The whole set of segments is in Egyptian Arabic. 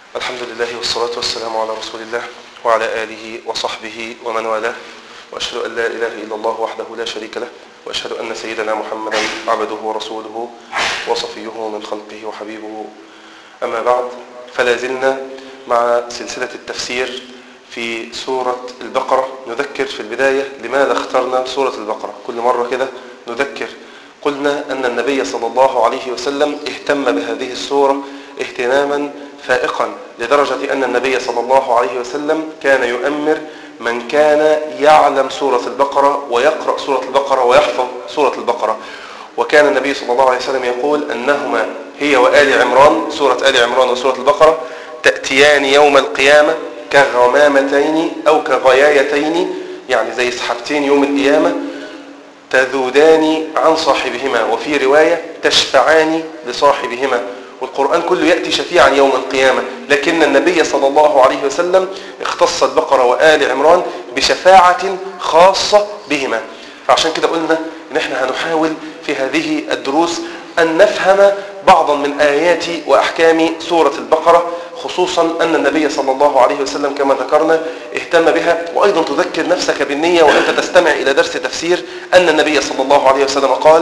الحمد لله والصلاة والسلام على رسول الله وعلى آله وصحبه ومن والاه وأشهد أن لا إله إلا الله وحده لا شريك له وأشهد أن سيدنا محمدا عبده ورسوله وصفيه من خلقه وحبيبه أما بعد فلا زلنا مع سلسلة التفسير في سورة البقرة نذكر في البداية لماذا اخترنا سورة البقرة كل مرة كده نذكر قلنا أن النبي صلى الله عليه وسلم اهتم بهذه السورة اهتماما فائقا لدرجة أن النبي صلى الله عليه وسلم كان يؤمر من كان يعلم سورة البقرة ويقرأ سورة البقرة ويحفظ سورة البقرة وكان النبي صلى الله عليه وسلم يقول أنهما هي وآل عمران سورة آل عمران وسورة البقرة تأتيان يوم القيامة كغمامتين أو كغيايتين يعني زي سحبتين يوم القيامة تذودان عن صاحبهما وفي رواية تشفعان لصاحبهما والقرآن كله يأتي شفيعا يوم القيامة لكن النبي صلى الله عليه وسلم اختص البقرة وآل عمران بشفاعة خاصة بهما فعشان كده قلنا ان احنا هنحاول في هذه الدروس ان نفهم بعضا من آيات وأحكام سورة البقرة خصوصا أن النبي صلى الله عليه وسلم كما ذكرنا اهتم بها وأيضا تذكر نفسك بالنية وأنت تستمع إلى درس تفسير أن النبي صلى الله عليه وسلم قال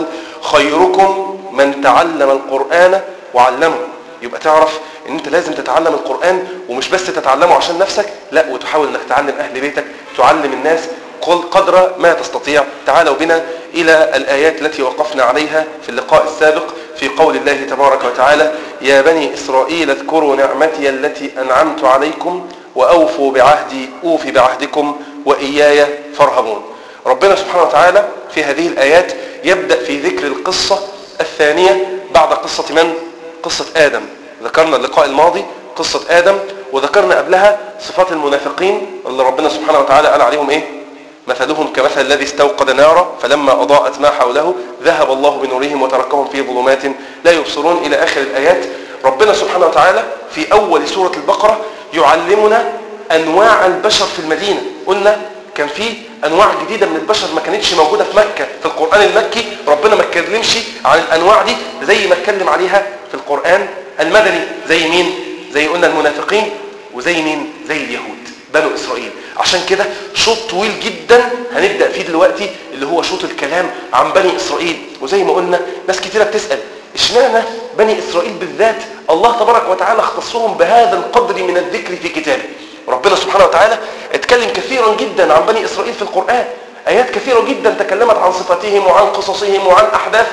خيركم من تعلم القرآن وعلمه يبقى تعرف ان انت لازم تتعلم القرآن ومش بس تتعلمه عشان نفسك لا وتحاول انك تعلم اهل بيتك تعلم الناس قدر ما تستطيع تعالوا بنا الى الايات التي وقفنا عليها في اللقاء السابق في قول الله تبارك وتعالى يا بني اسرائيل اذكروا نعمتي التي انعمت عليكم واوفوا بعهدي اوف بعهدكم واياي فارهبون ربنا سبحانه وتعالى في هذه الايات يبدا في ذكر القصه الثانيه بعد قصه من قصة آدم ذكرنا اللقاء الماضي قصة آدم وذكرنا قبلها صفات المنافقين اللي ربنا سبحانه وتعالى قال عليهم إيه مثلهم كمثل الذي استوقد نارا فلما أضاءت ما حوله ذهب الله بنورهم وتركهم في ظلمات لا يبصرون إلى آخر الآيات ربنا سبحانه وتعالى في أول سورة البقرة يعلمنا أنواع البشر في المدينة قلنا كان في انواع جديده من البشر ما كانتش موجوده في مكه في القران المكي ربنا ما اتكلمش عن الانواع دي زي ما اتكلم عليها في القران المدني زي مين زي قلنا المنافقين وزي مين زي اليهود بنو اسرائيل عشان كده شوط طويل جدا هنبدا فيه دلوقتي اللي هو شوط الكلام عن بني اسرائيل وزي ما قلنا ناس كتيره بتسال اشمعنى بني اسرائيل بالذات الله تبارك وتعالى اختصهم بهذا القدر من الذكر في كتابه ربنا سبحانه وتعالى اتكلم كثيرا جدا عن بني إسرائيل في القرآن آيات كثيرة جدا تكلمت عن صفاتهم وعن قصصهم وعن أحداث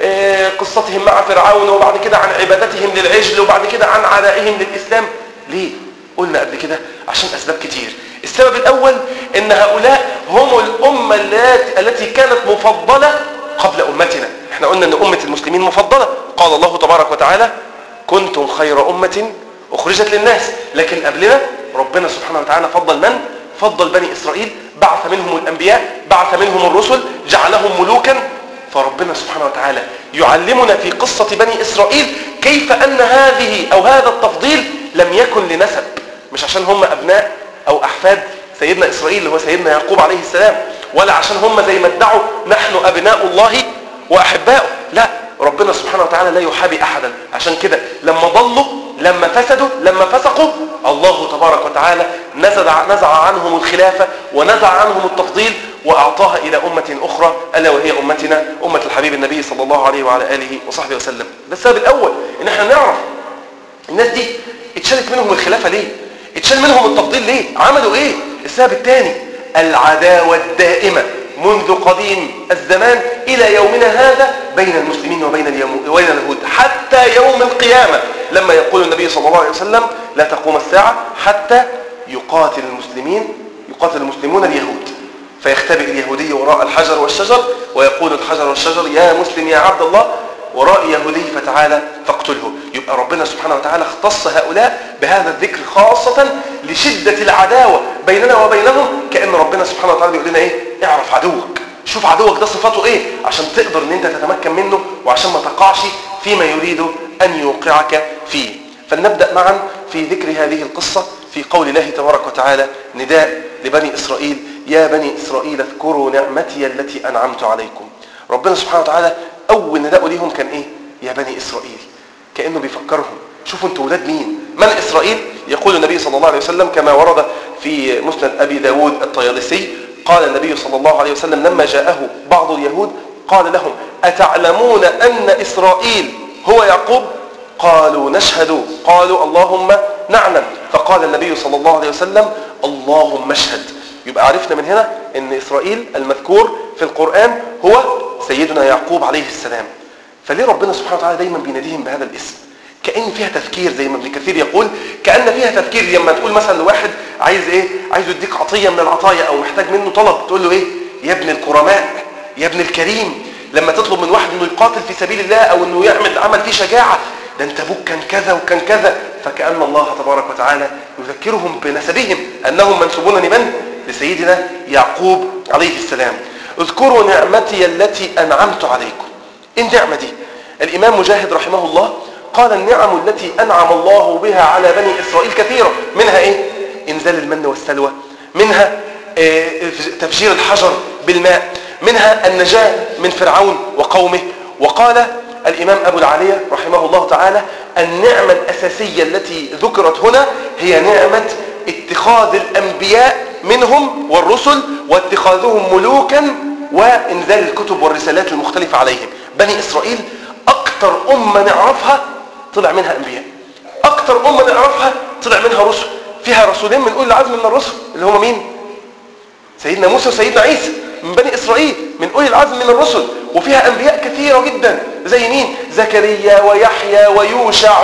قصتهم مع فرعون وبعد كده عن عبادتهم للعجل وبعد كده عن عدائهم للإسلام ليه؟ قلنا قبل كده عشان أسباب كتير السبب الأول إن هؤلاء هم الأمة التي كانت مفضلة قبل أمتنا احنا قلنا أن أمة المسلمين مفضلة قال الله تبارك وتعالى كنتم خير أمة أخرجت للناس لكن قبلنا ربنا سبحانه وتعالى فضل من؟ فضل بني إسرائيل بعث منهم الأنبياء بعث منهم الرسل جعلهم ملوكا فربنا سبحانه وتعالى يعلمنا في قصة بني إسرائيل كيف أن هذه أو هذا التفضيل لم يكن لنسب مش عشان هم أبناء أو أحفاد سيدنا إسرائيل اللي هو سيدنا يعقوب عليه السلام ولا عشان هم زي ما ادعوا نحن أبناء الله وأحباؤه لا ربنا سبحانه وتعالى لا يحابي أحدا عشان كده لما ضلوا لما فسدوا لما فسقوا الله تبارك وتعالى نزع, نزع عنهم الخلافة ونزع عنهم التفضيل وأعطاها إلى أمة أخرى ألا وهي أمتنا أمة الحبيب النبي صلى الله عليه وعلى آله وصحبه وسلم ده السبب الأول إن احنا نعرف الناس دي اتشالت منهم الخلافة ليه اتشال منهم التفضيل ليه عملوا ايه السبب الثاني العداوة الدائمة منذ قديم الزمان إلى يومنا هذا بين المسلمين وبين وبين اليهود حتى يوم القيامة لما يقول النبي صلى الله عليه وسلم لا تقوم الساعة حتى يقاتل المسلمين يقاتل المسلمون اليهود فيختبئ اليهودي وراء الحجر والشجر ويقول الحجر والشجر يا مسلم يا عبد الله وراء يهودي فتعالى فاقتله يبقى ربنا سبحانه وتعالى اختص هؤلاء بهذا الذكر خاصة لشدة العداوة بيننا وبينهم كأن ربنا سبحانه وتعالى بيقول لنا ايه اعرف عدوك شوف عدوك ده صفاته ايه عشان تقدر ان انت تتمكن منه وعشان ما تقعش فيما يريد ان يوقعك فيه فلنبدأ معا في ذكر هذه القصة في قول الله تبارك وتعالى نداء لبني إسرائيل يا بني إسرائيل اذكروا نعمتي التي أنعمت عليكم ربنا سبحانه وتعالى أول نداء ليهم كان إيه يا بني إسرائيل كأنه بيفكرهم شوفوا انتوا ولاد مين من إسرائيل يقول النبي صلى الله عليه وسلم كما ورد في مسند أبي داود الطيالسي قال النبي صلى الله عليه وسلم لما جاءه بعض اليهود قال لهم أتعلمون أن إسرائيل هو يعقوب قالوا نشهد قالوا اللهم نعلم فقال النبي صلى الله عليه وسلم اللهم اشهد يبقى عرفنا من هنا ان إسرائيل المذكور في القرآن هو سيدنا يعقوب عليه السلام فليه ربنا سبحانه وتعالى دايما بيناديهم بهذا الاسم كأن فيها تفكير زي ما ابن كثير يقول كأن فيها تفكير لما تقول مثلا لواحد عايز ايه عايز يديك عطية من العطايا او محتاج منه طلب تقول له ايه يا ابن الكرماء يا ابن الكريم لما تطلب من واحد انه يقاتل في سبيل الله او انه يعمل عمل فيه شجاعة ده انت ابوك كان كذا وكان كذا فكأن الله تبارك وتعالى يذكرهم بنسبهم انهم منسوبون لمن لسيدنا يعقوب عليه السلام اذكروا نعمتي التي انعمت عليكم ايه النعمة دي الامام مجاهد رحمه الله قال النعم التي انعم الله بها على بني اسرائيل كثيرة منها ايه انزال المن والسلوى منها إيه تفجير الحجر بالماء منها النجاة من فرعون وقومه وقال الإمام أبو العالية رحمه الله تعالى النعمة الأساسية التي ذكرت هنا هي نعمة اتخاذ الأنبياء منهم والرسل واتخاذهم ملوكا وإنزال الكتب والرسالات المختلفة عليهم بني إسرائيل أكثر أمة نعرفها طلع منها أنبياء أكثر أمة نعرفها طلع منها رسل فيها رسولين من أولي العزم من الرسل اللي هم مين سيدنا موسى وسيدنا عيسى من بني إسرائيل من أولي العزم من الرسل وفيها أنبياء كثيرة جدا زي مين زكريا ويحيى ويوشع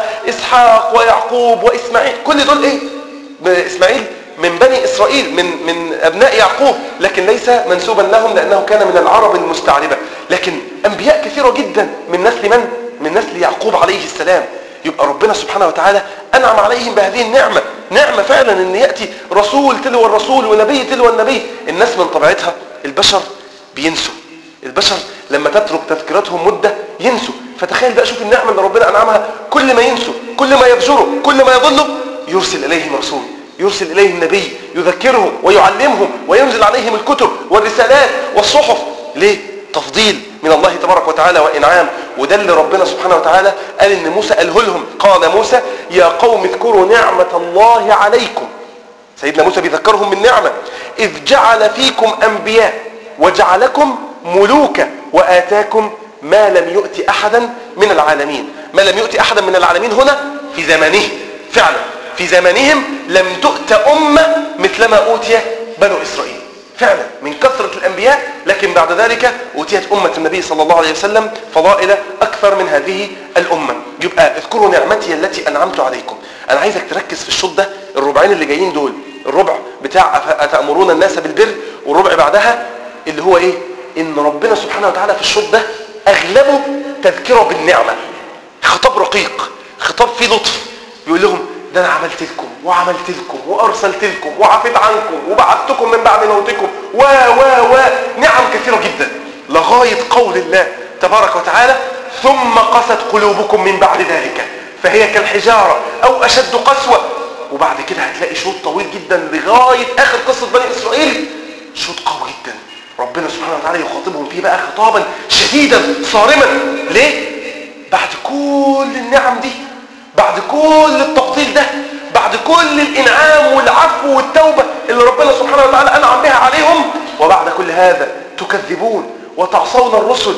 وإسحاق ويعقوب وإسماعيل كل دول إيه إسماعيل من بني إسرائيل من, من أبناء يعقوب لكن ليس منسوبا لهم لأنه كان من العرب المستعربة لكن أنبياء كثيرة جدا من نسل من؟ من نسل يعقوب عليه السلام يبقى ربنا سبحانه وتعالى أنعم عليهم بهذه النعمة نعمة فعلا أن يأتي رسول تلو الرسول ونبي تلو النبي الناس من طبيعتها البشر بينسوا البشر لما تترك تذكرتهم مدة ينسوا فتخيل بقى شوف النعمة اللي ربنا أنعمها كل ما ينسوا كل ما يفجروا كل ما يضلوا يرسل إليهم رسول يرسل إليهم نبي يذكرهم ويعلمهم وينزل عليهم الكتب والرسالات والصحف ليه؟ تفضيل من الله تبارك وتعالى وإنعام وده اللي ربنا سبحانه وتعالى قال إن موسى قاله لهم قال موسى يا قوم اذكروا نعمة الله عليكم سيدنا موسى بيذكرهم بالنعمة إذ جعل فيكم أنبياء وجعلكم ملوكا وآتاكم ما لم يؤت أحدا من العالمين ما لم يؤت أحدا من العالمين هنا في زمانه فعلا في زمانهم لم تؤت أمة مثلما أوتي بنو إسرائيل فعلا من كثرة الأنبياء لكن بعد ذلك أوتيت أمة النبي صلى الله عليه وسلم فضائل أكثر من هذه الأمة يبقى اذكروا نعمتي التي أنعمت عليكم أنا عايزك تركز في الشوط ده الربعين اللي جايين دول الربع بتاع أتأمرون الناس بالبر والربع بعدها اللي هو إيه إن ربنا سبحانه وتعالى في الشوط ده أغلبه تذكره بالنعمة خطاب رقيق خطاب فيه لطف بيقول لهم ده انا عملت لكم وعملت لكم وارسلت لكم وعفيت عنكم وبعثتكم من بعد موتكم و و و نعم كثيره جدا لغايه قول الله تبارك وتعالى ثم قست قلوبكم من بعد ذلك فهي كالحجاره او اشد قسوه وبعد كده هتلاقي شوط طويل جدا لغايه اخر قصه بني اسرائيل شوط قوي جدا ربنا سبحانه وتعالى يخاطبهم فيه بقى خطابا شديدا صارما ليه بعد كل النعم دي بعد كل التفضيل ده بعد كل الانعام والعفو والتوبة اللي ربنا سبحانه وتعالى انعم بها عليهم وبعد كل هذا تكذبون وتعصون الرسل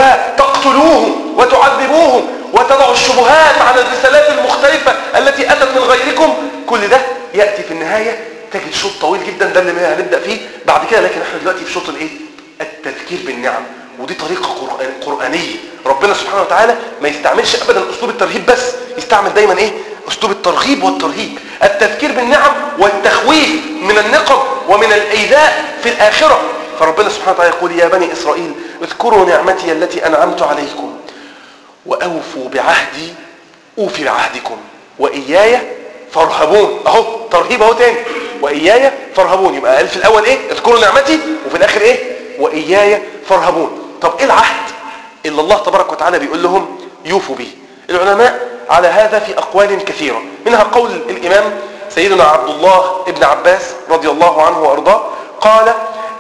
وتقتلوهم وتعذبوهم وتضعوا الشبهات على الرسالات المختلفة التي اتت من غيركم كل ده يأتي في النهاية تجد شوط طويل جدا ده اللي هنبدأ فيه بعد كده لكن احنا دلوقتي في شوط الايه التذكير بالنعم ودي طريقة قرآن قرآنية ربنا سبحانه وتعالى ما يستعملش ابدا اسلوب الترهيب بس يستعمل دايما ايه اسلوب الترغيب والترهيب التذكير بالنعم والتخويف من النقم ومن الايذاء في الاخرة فربنا سبحانه وتعالى يقول يا بني اسرائيل اذكروا نعمتي التي انعمت عليكم واوفوا بعهدي اوفي بعهدكم واياي فارهبون اهو ترهيب اهو تاني واياي فارهبون يبقى قال في الاول ايه اذكروا نعمتي وفي الاخر ايه واياي فارهبون طب ايه العهد اللي الله تبارك وتعالى بيقول لهم يوفوا به العلماء على هذا في أقوال كثيرة منها قول الإمام سيدنا عبد الله ابن عباس رضي الله عنه وأرضاه قال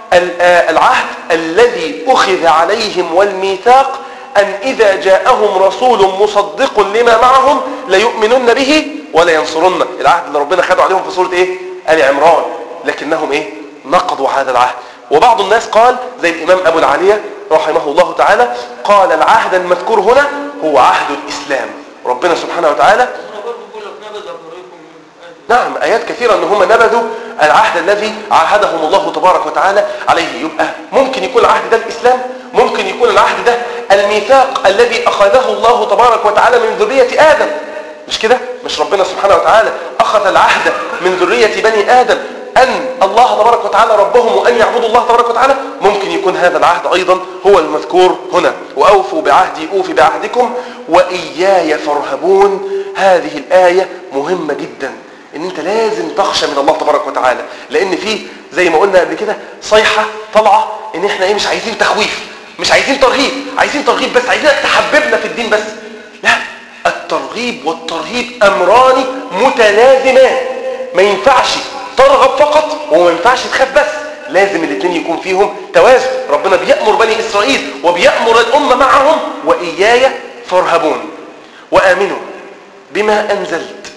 العهد الذي أخذ عليهم والميثاق أن إذا جاءهم رسول مصدق لما معهم ليؤمنن به ولا ينصرن العهد اللي ربنا خده عليهم في سورة ايه آل عمران لكنهم ايه نقضوا هذا العهد وبعض الناس قال زي الإمام أبو العالية رحمه الله تعالى قال العهد المذكور هنا هو عهد الإسلام ربنا سبحانه وتعالى هنا برضه بيقول لك نبذ فريق من أهل نعم آيات كثيرة أن هم نبذوا العهد الذي عاهدهم الله تبارك وتعالى عليه يبقى ممكن يكون العهد ده الإسلام ممكن يكون العهد ده الميثاق الذي أخذه الله تبارك وتعالى من ذرية آدم مش كده؟ مش ربنا سبحانه وتعالى أخذ العهد من ذرية بني آدم أن الله تبارك وتعالى ربهم وأن يعبدوا الله تبارك وتعالى ممكن يكون هذا العهد أيضا هو المذكور هنا وأوفوا بعهدي أوفي بعهدكم وإياي فارهبون هذه الآية مهمة جدا ان انت لازم تخشى من الله تبارك وتعالى لان في زي ما قلنا قبل كده صيحة طالعة ان احنا ايه مش عايزين تخويف مش عايزين ترهيب عايزين ترغيب بس عايزين تحببنا في الدين بس لا الترغيب والترهيب امران متلازمان ما ينفعش ترغب فقط وما ينفعش تخاف بس لازم الاثنين يكون فيهم توازن ربنا بيأمر بني إسرائيل وبيأمر الأمة معهم وإياي فارهبون وآمنوا بما أنزلت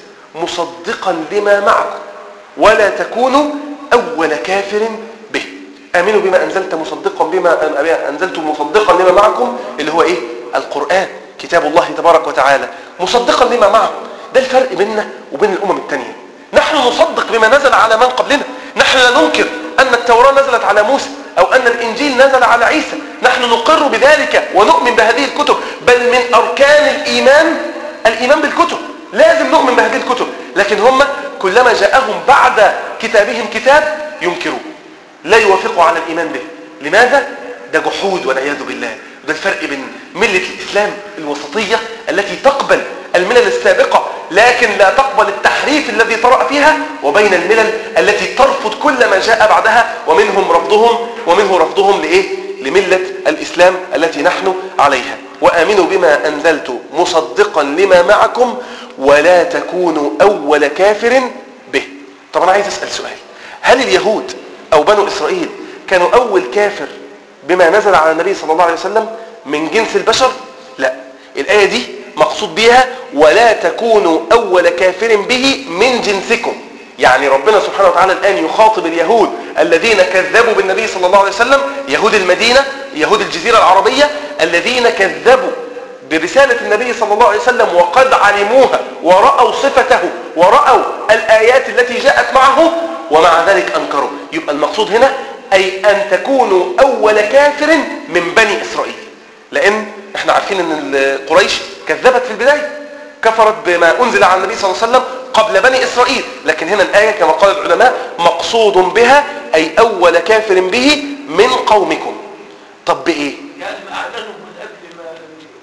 مصدقا لما معكم ولا تكونوا أول كافر به آمنوا بما أنزلت مصدقا بما أنزلت مصدقا لما معكم اللي هو إيه القرآن كتاب الله تبارك وتعالى مصدقا لما معكم ده الفرق بيننا وبين الأمم التانية نحن نصدق بما نزل على من قبلنا نحن لا ننكر أن التوراة نزلت على موسى أو أن الإنجيل نزل على عيسى نحن نقر بذلك ونؤمن بهذه الكتب بل من أركان الإيمان الإيمان بالكتب لازم نؤمن بهذه الكتب لكن هم كلما جاءهم بعد كتابهم كتاب ينكروه لا يوافقوا على الإيمان به لماذا؟ ده جحود والعياذ بالله ده الفرق بين ملة الإسلام الوسطية التي تقبل الملل السابقة لكن لا تقبل التحريف الذي طرأ فيها وبين الملل التي ترفض كل ما جاء بعدها ومنهم رفضهم ومنه رفضهم لإيه؟ لملة الإسلام التي نحن عليها وآمنوا بما أنزلت مصدقا لما معكم ولا تكونوا أول كافر به طب أنا عايز أسأل سؤال هل اليهود أو بنو إسرائيل كانوا أول كافر بما نزل على النبي صلى الله عليه وسلم من جنس البشر لا الآية دي مقصود بها ولا تكونوا أول كافر به من جنسكم يعني ربنا سبحانه وتعالى الآن يخاطب اليهود الذين كذبوا بالنبي صلى الله عليه وسلم يهود المدينة يهود الجزيرة العربية الذين كذبوا برسالة النبي صلى الله عليه وسلم وقد علموها ورأوا صفته ورأوا الآيات التي جاءت معه ومع ذلك أنكروا يبقى المقصود هنا أي أن تكونوا أول كافر من بني إسرائيل لأن احنا عارفين أن قريش كذبت في البداية كفرت بما أنزل على النبي صلى الله عليه وسلم قبل بني إسرائيل لكن هنا الآية كما قال العلماء مقصود بها أي أول كافر به من قومكم طب بإيه؟ يعني ما أعلنوا من قبل ما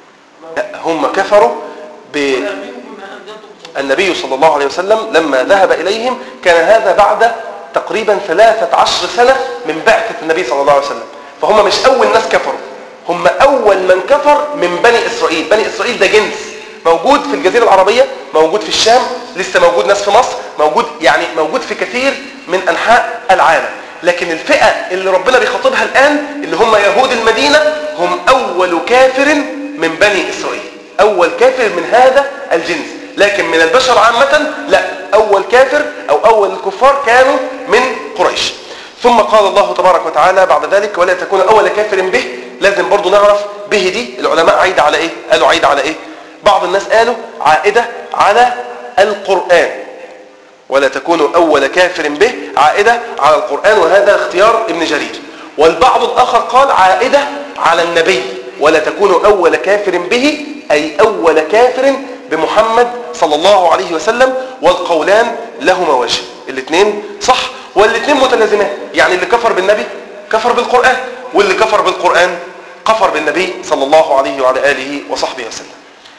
ما لا هم كفروا ب... آمنوا بما أنزلتم مصدقا النبي صلى الله عليه وسلم لما ذهب إليهم كان هذا بعد تقريبا ثلاثة عشر سنة من بعثة النبي صلى الله عليه وسلم فهم مش أول ناس كفروا هم أول من كفر من بني إسرائيل بني إسرائيل ده جنس موجود في الجزيرة العربية موجود في الشام لسه موجود ناس في مصر موجود يعني موجود في كثير من أنحاء العالم لكن الفئة اللي ربنا بيخاطبها الآن اللي هم يهود المدينة هم أول كافر من بني إسرائيل أول كافر من هذا الجنس لكن من البشر عامة لا أول كافر أو أول الكفار كانوا من قريش ثم قال الله تبارك وتعالى بعد ذلك ولا تكون أول كافر به لازم برضو نعرف به دي العلماء عايدة على إيه قالوا عايدة على إيه بعض الناس قالوا عائدة على القرآن ولا تكونوا أول كافر به عائدة على القرآن وهذا اختيار ابن جرير والبعض الآخر قال عائدة على النبي ولا تكونوا أول كافر به أي أول كافر بمحمد صلى الله عليه وسلم والقولان لهما وجه الاثنين صح والاثنين متلازمان يعني اللي كفر بالنبي كفر بالقرآن واللي كفر بالقرآن كفر بالنبي صلى الله عليه وعلى آله وصحبه وسلم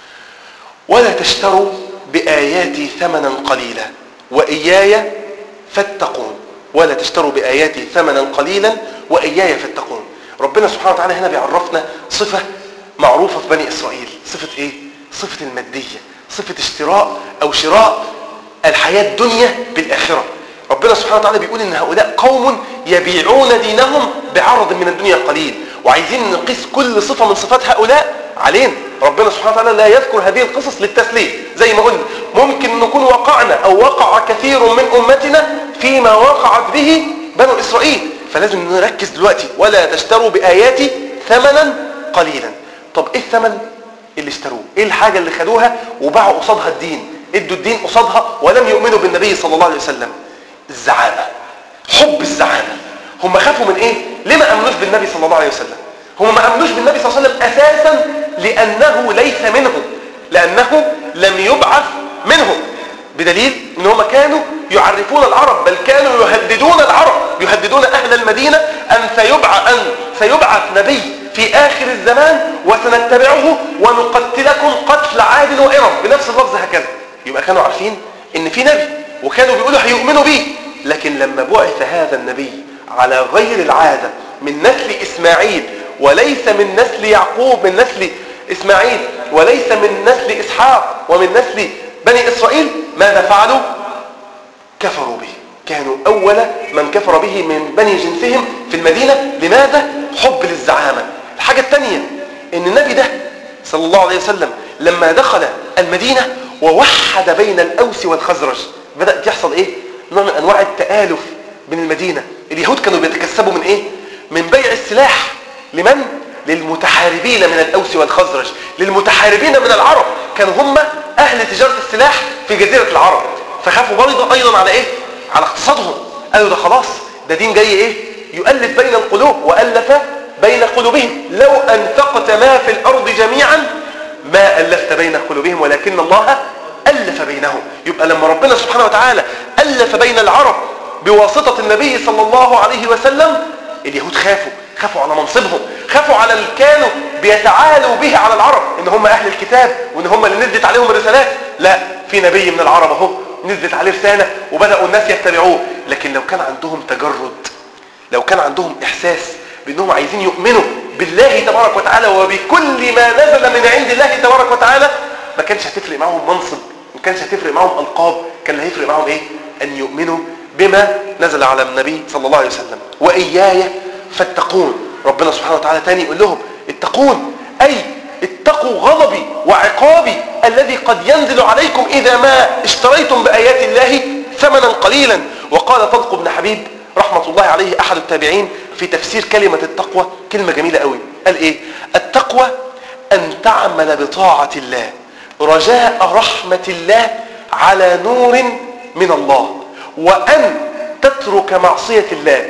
ولا تشتروا بآياتي ثمنا قليلا وإياي فاتقون ولا تشتروا بآياتي ثمنا قليلا وإياي فاتقون ربنا سبحانه وتعالى هنا بيعرفنا صفة معروفة في بني إسرائيل صفة إيه؟ صفة المادية صفة اشتراء أو شراء الحياة الدنيا بالآخرة ربنا سبحانه وتعالى بيقول إن هؤلاء قوم يبيعون دينهم بعرض من الدنيا قليل وعايزين نقيس كل صفة من صفات هؤلاء علينا ربنا سبحانه وتعالى لا يذكر هذه القصص للتسليم زي ما قلنا ممكن نكون وقعنا او وقع كثير من امتنا فيما وقعت به بنو اسرائيل فلازم نركز دلوقتي ولا تشتروا باياتي ثمنا قليلا طب ايه الثمن اللي اشتروه ايه الحاجة اللي خدوها وباعوا قصادها الدين ادوا الدين قصادها ولم يؤمنوا بالنبي صلى الله عليه وسلم الزعامة حب الزعامة هم خافوا من ايه ليه ما امنوش بالنبي صلى الله عليه وسلم هم ما امنوش بالنبي صلى الله عليه وسلم اساسا لانه ليس منهم لانه لم يبعث منهم بدليل ان هم كانوا يعرفون العرب بل كانوا يهددون العرب يهددون اهل المدينة ان سيبعث ان سيبعث نبي في اخر الزمان وسنتبعه ونقتلكم قتل عاد وارم بنفس اللفظ هكذا يبقى كانوا عارفين ان في نبي وكانوا بيقولوا هيؤمنوا به لكن لما بعث هذا النبي على غير العادة من نسل اسماعيل وليس من نسل يعقوب من نسل اسماعيل وليس من نسل اسحاق ومن نسل بني اسرائيل ماذا فعلوا كفروا به كانوا اول من كفر به من بني جنسهم في المدينة لماذا حب للزعامة الحاجة الثانية ان النبي ده صلى الله عليه وسلم لما دخل المدينة ووحد بين الاوس والخزرج بدأت يحصل ايه نوع من انواع التآلف بين المدينة اليهود كانوا بيتكسبوا من ايه من بيع السلاح لمن للمتحاربين من الاوس والخزرج للمتحاربين من العرب كانوا هم اهل تجارة السلاح في جزيرة العرب فخافوا برضه ايضا على ايه على اقتصادهم قالوا ده خلاص ده دين جاي ايه يؤلف بين القلوب والف بين قلوبهم لو انفقت ما في الارض جميعا ما الفت بين قلوبهم ولكن الله الف بينهم يبقى لما ربنا سبحانه وتعالى الف بين العرب بواسطة النبي صلى الله عليه وسلم اليهود خافوا خافوا على منصبهم خافوا على اللي كانوا بيتعالوا به على العرب ان هم اهل الكتاب وان هم اللي نزلت عليهم الرسالات لا في نبي من العرب اهو نزلت عليه رسالة وبدأوا الناس يتبعوه لكن لو كان عندهم تجرد لو كان عندهم احساس بانهم عايزين يؤمنوا بالله تبارك وتعالى وبكل ما نزل من عند الله تبارك وتعالى ما كانش هتفرق معاهم منصب ما كانش هتفرق معاهم القاب كان اللي هيفرق معاهم ايه ان يؤمنوا بما نزل على النبي صلى الله عليه وسلم واياي فاتقون ربنا سبحانه وتعالى تاني يقول لهم اتقون اي اتقوا غضبي وعقابي الذي قد ينزل عليكم اذا ما اشتريتم بايات الله ثمنا قليلا وقال طلق بن حبيب رحمة الله عليه احد التابعين في تفسير كلمة التقوى كلمة جميلة قوي قال ايه التقوى ان تعمل بطاعة الله رجاء رحمة الله على نور من الله وان تترك معصية الله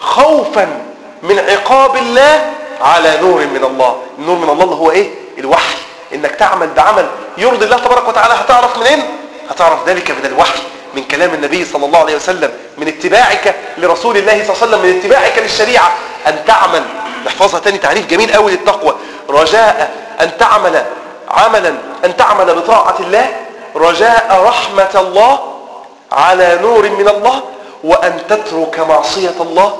خوفا من عقاب الله على نور من الله النور من الله اللي هو ايه الوحي انك تعمل ده عمل يرضي الله تبارك وتعالى هتعرف منين هتعرف ذلك من الوحي من كلام النبي صلى الله عليه وسلم من اتباعك لرسول الله صلى الله عليه وسلم من اتباعك للشريعة ان تعمل نحفظها تاني تعريف جميل قوي للتقوى رجاء ان تعمل عملا ان تعمل بطاعة الله رجاء رحمة الله على نور من الله وان تترك معصية الله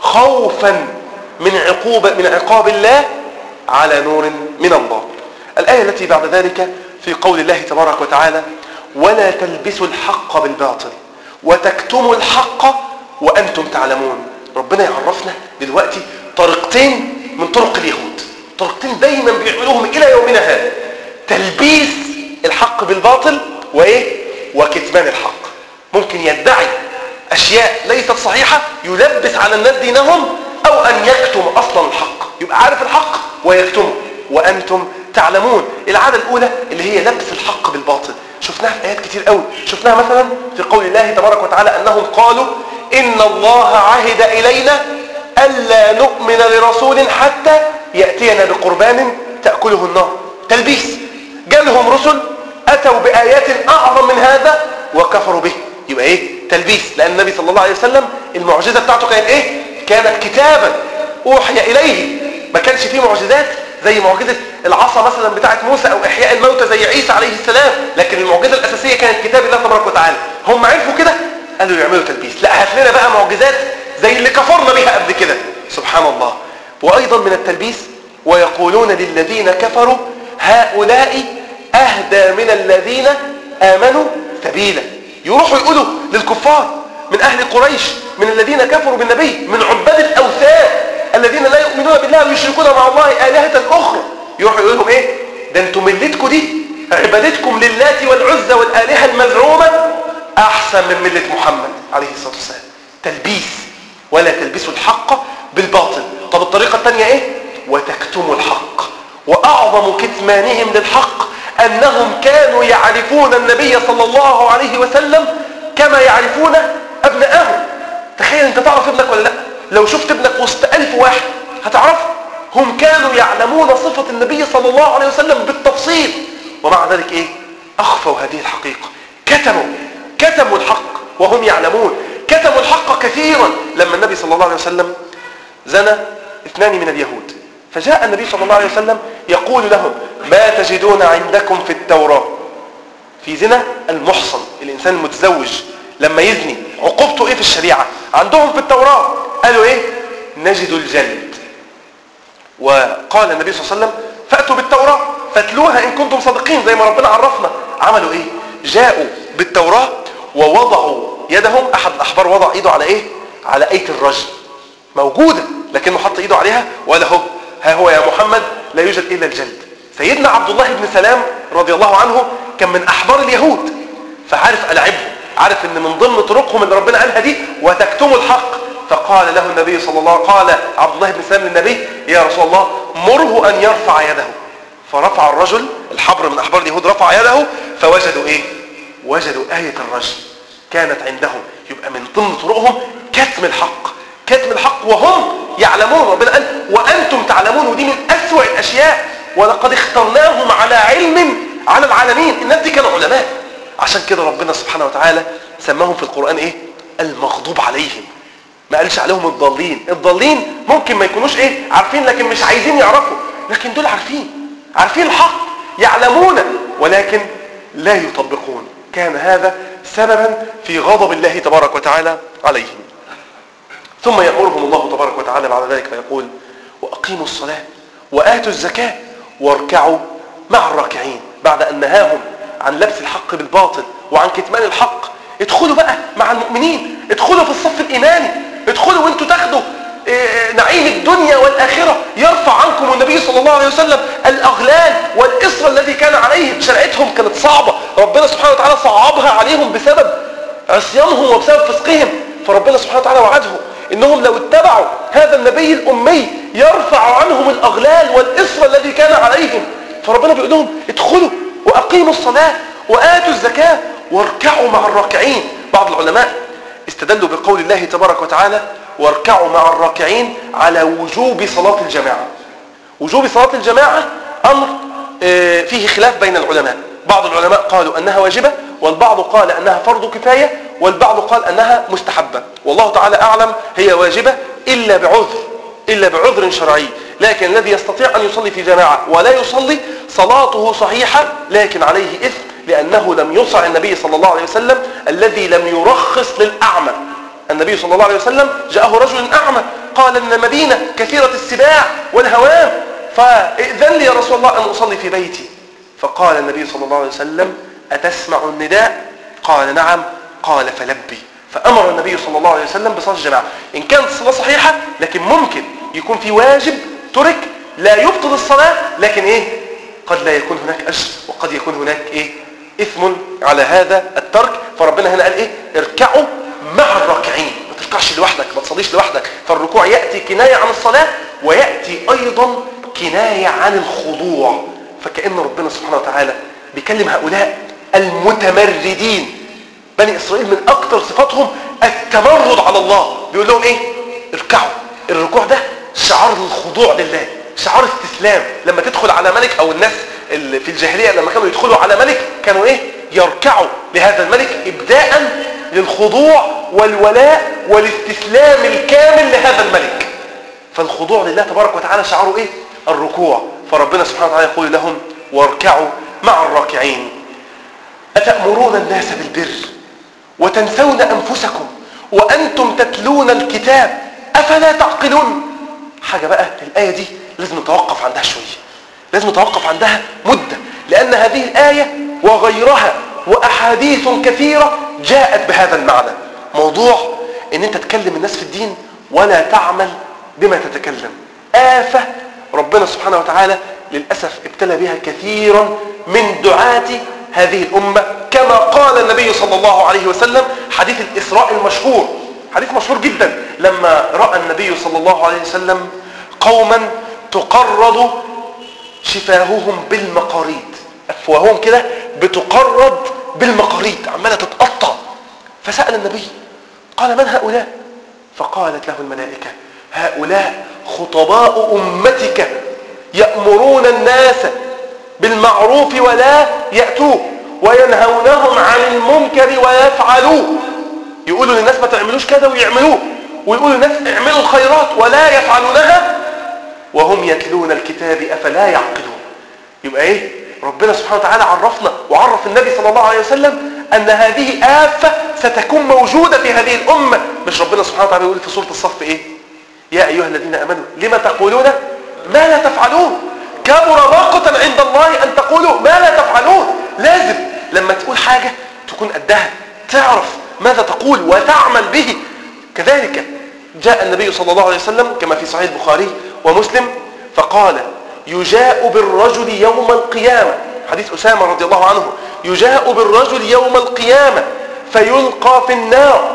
خوفا من عقوبة من عقاب الله على نور من الله الآية التي بعد ذلك في قول الله تبارك وتعالى ولا تلبسوا الحق بالباطل وتكتموا الحق وأنتم تعلمون ربنا يعرفنا دلوقتي طريقتين من طرق اليهود طريقتين دايما بيعملوهم إلى يومنا هذا تلبيس الحق بالباطل وإيه وكتمان الحق ممكن يدعي أشياء ليست صحيحة يلبس على الناس دينهم أو أن يكتم أصلا الحق يبقى عارف الحق ويكتمه وأنتم تعلمون العادة الأولى اللي هي لبس الحق بالباطل شفناها في آيات كتير قوي شفناها مثلا في قول الله تبارك وتعالى أنهم قالوا إن الله عهد إلينا ألا نؤمن لرسول حتى يأتينا بقربان تأكله النار تلبيس جالهم رسل أتوا بآيات أعظم من هذا وكفروا به يبقى إيه تلبيس لأن النبي صلى الله عليه وسلم المعجزة بتاعته كانت إيه كانت كتابا أوحي إليه ما كانش فيه معجزات زي معجزة العصا مثلا بتاعت موسى أو إحياء الموتى زي عيسى عليه السلام لكن المعجزة الأساسية كانت كتاب الله تبارك وتعالى هم عرفوا كده قالوا يعملوا تلبيس لا هات لنا بقى معجزات زي اللي كفرنا بيها قبل كده سبحان الله وأيضا من التلبيس ويقولون للذين كفروا هؤلاء أهدى من الذين آمنوا سبيلا يروحوا يقولوا للكفار من أهل قريش من الذين كفروا بالنبي من عباد الأوثان الذين لا يؤمنون بالله ويشركون مع الله آلهة أخرى يروحوا يقول لهم إيه ده انتم ملتكم دي عبادتكم للات والعزى والآلهة المزعومة أحسن من ملة محمد عليه الصلاة والسلام تلبيس ولا تلبسوا الحق بالباطل طب الطريقة الثانية ايه وتكتموا الحق وأعظم كتمانهم للحق أنهم كانوا يعرفون النبي صلى الله عليه وسلم كما يعرفون أبنائهم تخيل أنت تعرف ابنك ولا لا لو شفت ابنك وسط ألف واحد هتعرفه هم كانوا يعلمون صفة النبي صلى الله عليه وسلم بالتفصيل ومع ذلك ايه اخفوا هذه الحقيقة كتموا كتموا الحق وهم يعلمون كتموا الحق كثيرا لما النبي صلى الله عليه وسلم زنى اثنان من اليهود فجاء النبي صلى الله عليه وسلم يقول لهم ما تجدون عندكم في التوراة في زنا المحصن الإنسان المتزوج لما يزني عقوبته ايه في الشريعة عندهم في التوراة قالوا ايه نجد الجلد وقال النبي صلى الله عليه وسلم فأتوا بالتوراة فاتلوها إن كنتم صادقين زي ما ربنا عرفنا عملوا إيه جاءوا بالتوراة ووضعوا يدهم أحد الأحبار وضع إيده على إيه على أية الرجل موجودة لكنه حط إيده عليها ولا هو ها هو يا محمد لا يوجد إلا الجلد سيدنا عبد الله بن سلام رضي الله عنه كان من أحبار اليهود فعارف ألعبهم عارف ان من ضمن طرقهم اللي ربنا قالها دي وتكتموا الحق فقال له النبي صلى الله عليه وسلم قال عبد الله بن سلام للنبي يا رسول الله مره ان يرفع يده فرفع الرجل الحبر من احبار اليهود رفع يده فوجدوا ايه وجدوا آية الرجل كانت عندهم يبقى من ضمن طرقهم كتم الحق كتم الحق وهم يعلمون ربنا قال وانتم تعلمون ودي من اسوأ الاشياء ولقد اخترناهم على علم على العالمين الناس دي كانوا علماء عشان كده ربنا سبحانه وتعالى سماهم في القرآن ايه المغضوب عليهم ما قالش عليهم الضالين الضالين ممكن ما يكونوش ايه عارفين لكن مش عايزين يعرفوا لكن دول عارفين عارفين الحق يعلمون ولكن لا يطبقون كان هذا سببا في غضب الله تبارك وتعالى عليهم ثم يأمرهم الله تبارك وتعالى بعد ذلك فيقول وأقيموا الصلاة وآتوا الزكاة واركعوا مع الراكعين بعد أن نهاهم عن لبس الحق بالباطل وعن كتمان الحق ادخلوا بقى مع المؤمنين ادخلوا في الصف الإيماني ادخلوا وانتوا تاخدوا اه نعيم الدنيا والآخرة يرفع عنكم النبي صلى الله عليه وسلم الأغلال والإصر الذي كان عليهم شرعتهم كانت صعبة ربنا سبحانه وتعالى صعبها عليهم بسبب عصيانهم وبسبب فسقهم فربنا سبحانه وتعالى وعدهم انهم لو اتبعوا هذا النبي الأمي يرفع عنهم الأغلال والإصر الذي كان عليهم فربنا بيقول لهم ادخلوا وأقيموا الصلاة وآتوا الزكاة واركعوا مع الراكعين بعض العلماء استدلوا بقول الله تبارك وتعالى واركعوا مع الراكعين على وجوب صلاة الجماعة وجوب صلاة الجماعة أمر فيه خلاف بين العلماء بعض العلماء قالوا أنها واجبة والبعض قال أنها فرض كفاية والبعض قال أنها مستحبة والله تعالى أعلم هي واجبة إلا بعذر إلا بعذر شرعي لكن الذي يستطيع أن يصلي في جماعة ولا يصلي صلاته صحيحة لكن عليه إثم لأنه لم يصع النبي صلى الله عليه وسلم الذي لم يرخص للأعمى النبي صلى الله عليه وسلم جاءه رجل أعمى قال إن المدينة كثيرة السباع والهوام فإذن لي يا رسول الله أن أصلي في بيتي فقال النبي صلى الله عليه وسلم أتسمع النداء قال نعم قال فلبي فأمر النبي صلى الله عليه وسلم بصلاة الجماعة إن كانت الصلاة صحيحة لكن ممكن يكون في واجب ترك لا يبطل الصلاة لكن إيه قد لا يكون هناك أجر وقد يكون هناك إيه إثم على هذا الترك فربنا هنا قال إيه اركعوا مع الراكعين ما تركعش لوحدك ما تصليش لوحدك فالركوع يأتي كناية عن الصلاة ويأتي أيضا كناية عن الخضوع فكأن ربنا سبحانه وتعالى بيكلم هؤلاء المتمردين بني إسرائيل من أكثر صفاتهم التمرد على الله بيقول لهم إيه اركعوا الركوع ده شعار الخضوع لله شعار استسلام لما تدخل على ملك او الناس اللي في الجاهلية لما كانوا يدخلوا على ملك كانوا ايه يركعوا لهذا الملك ابداء للخضوع والولاء والاستسلام الكامل لهذا الملك فالخضوع لله تبارك وتعالى شعاره ايه الركوع فربنا سبحانه وتعالى يقول لهم واركعوا مع الراكعين أتأمرون الناس بالبر وتنسون أنفسكم وأنتم تتلون الكتاب أفلا تعقلون حاجة بقى الآية دي لازم نتوقف عندها شوية لازم نتوقف عندها مدة لأن هذه الآية وغيرها وأحاديث كثيرة جاءت بهذا المعنى موضوع ان انت تكلم الناس في الدين ولا تعمل بما تتكلم آفة ربنا سبحانه وتعالى للأسف ابتلى بها كثيرا من دعاة هذه الأمة كما قال النبي صلى الله عليه وسلم حديث الإسراء المشهور حديث مشهور جدا لما رأى النبي صلى الله عليه وسلم قوما تقرض شفاههم بالمقاريد أفواههم كده بتقرض بالمقاريد عمالة تتقطع فسأل النبي قال من هؤلاء فقالت له الملائكة هؤلاء خطباء أمتك يأمرون الناس بالمعروف ولا يأتوه وينهونهم عن المنكر ويفعلوه يقولوا للناس ما تعملوش كذا ويعملوه ويقولوا للناس اعملوا الخيرات ولا يفعلونها وهم يتلون الكتاب أفلا يعقلون يبقى ايه ربنا سبحانه وتعالى عرفنا وعرف النبي صلى الله عليه وسلم أن هذه آفة ستكون موجودة في هذه الأمة مش ربنا سبحانه وتعالى يقول في سورة الصف إيه يا أيها الذين أمنوا لما تقولون ما لا تفعلون كبر مقتا عند الله أن تقولوا ما لا تفعلون لازم لما تقول حاجة تكون قدها تعرف ماذا تقول وتعمل به كذلك جاء النبي صلى الله عليه وسلم كما في صحيح البخاري ومسلم فقال يجاء بالرجل يوم القيامة حديث أسامة رضي الله عنه يجاء بالرجل يوم القيامة فيلقى في النار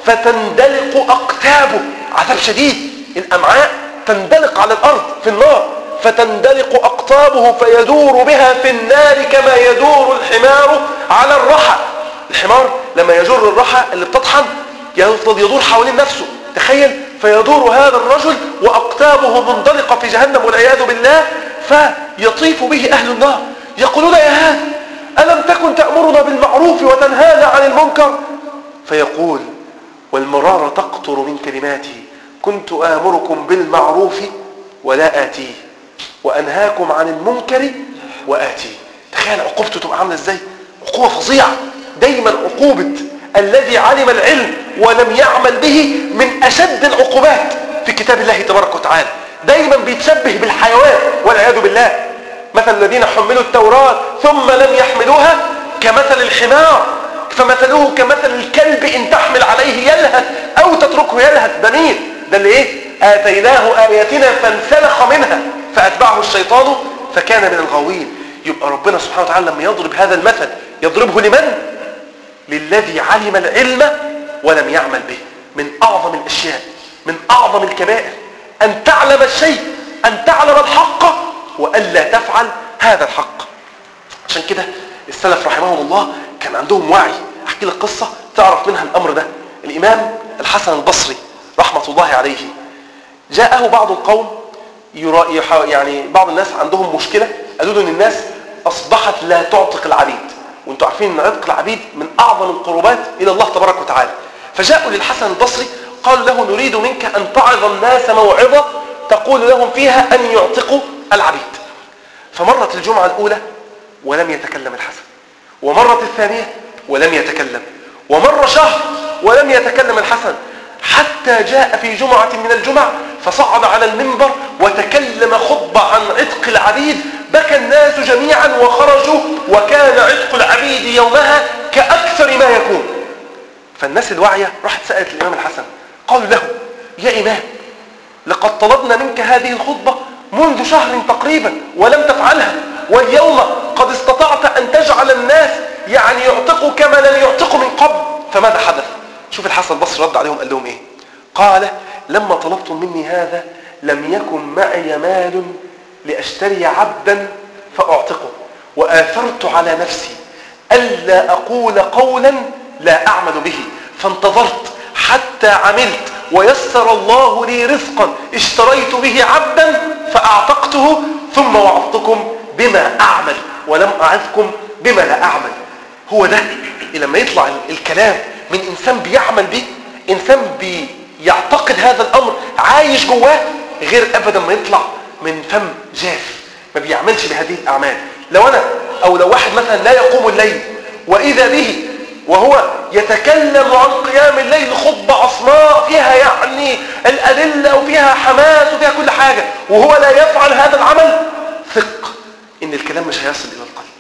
فتندلق أقتابه عذاب شديد الأمعاء تندلق على الأرض في النار فتندلق أقطابه فيدور بها في النار كما يدور الحمار على الرحى الحمار لما يجر الرحى اللي بتطحن يفضل يدور حوالين نفسه تخيل فيدور هذا الرجل وأقتابه منطلقة في جهنم والعياذ بالله فيطيف به أهل النار يقولون يا هذا ألم تكن تأمرنا بالمعروف وتنهانا عن المنكر فيقول والمرارة تقطر من كلماته كنت آمركم بالمعروف ولا آتيه وأنهاكم عن المنكر وآتيه تخيل عقوبته تبقى عاملة ازاي عقوبة فظيعة دايما عقوبة الذي علم العلم ولم يعمل به من أشد العقوبات في كتاب الله تبارك وتعالى دايما بيتشبه بالحيوان والعياذ بالله مثل الذين حملوا التوراة ثم لم يحملوها كمثل الحمار فمثله كمثل الكلب إن تحمل عليه يلهث أو تتركه يلهث ده مين ده اللي إيه آتيناه آياتنا فانسلخ منها فأتبعه الشيطان فكان من الغاوين يبقى ربنا سبحانه وتعالى لما يضرب هذا المثل يضربه لمن للذي علم العلم ولم يعمل به من أعظم الأشياء من أعظم الكبائر أن تعلم الشيء أن تعلم الحق وألا تفعل هذا الحق عشان كده السلف رحمهم الله كان عندهم وعي أحكي لك قصة تعرف منها الأمر ده الإمام الحسن البصري رحمة الله عليه جاءه بعض القوم يعني بعض الناس عندهم مشكلة قالوا له ان الناس اصبحت لا تعتق العبيد وانتم عارفين ان عتق العبيد من اعظم القربات الى الله تبارك وتعالى فجاءوا للحسن البصري قالوا له نريد منك ان تعظ الناس موعظة تقول لهم فيها ان يعتقوا العبيد فمرت الجمعة الاولى ولم يتكلم الحسن ومرت الثانية ولم يتكلم ومر شهر ولم يتكلم الحسن حتى جاء في جمعة من الجمع فصعد على المنبر وتكلم خطبة عن عتق العبيد بكى الناس جميعا وخرجوا وكان عتق العبيد يومها كأكثر ما يكون فالناس الواعية راحت سألت الإمام الحسن قالوا له يا إمام لقد طلبنا منك هذه الخطبة منذ شهر تقريبا ولم تفعلها واليوم قد استطعت أن تجعل الناس يعني يعتقوا كما لم يعتقوا من قبل فماذا حدث شوف الحسن البصري رد عليهم قال لهم ايه قال لما طلبتم مني هذا لم يكن معي مال لأشتري عبدا فأعتقه وآثرت على نفسي ألا أقول قولا لا أعمل به فانتظرت حتى عملت ويسر الله لي رزقا اشتريت به عبدا فأعتقته ثم وعظتكم بما أعمل ولم أعظكم بما لا أعمل هو ده لما يطلع الكلام من إنسان بيعمل به إنسان بيعتقد هذا الأمر عايش جواه غير أبدا ما يطلع من فم جاف ما بيعملش بهذه الأعمال لو أنا أو لو واحد مثلا لا يقوم الليل وإذا به وهو يتكلم عن قيام الليل خطبة عصماء فيها يعني الأدلة وفيها حماس وفيها كل حاجة وهو لا يفعل هذا العمل ثق إن الكلام مش هيصل إلى القلب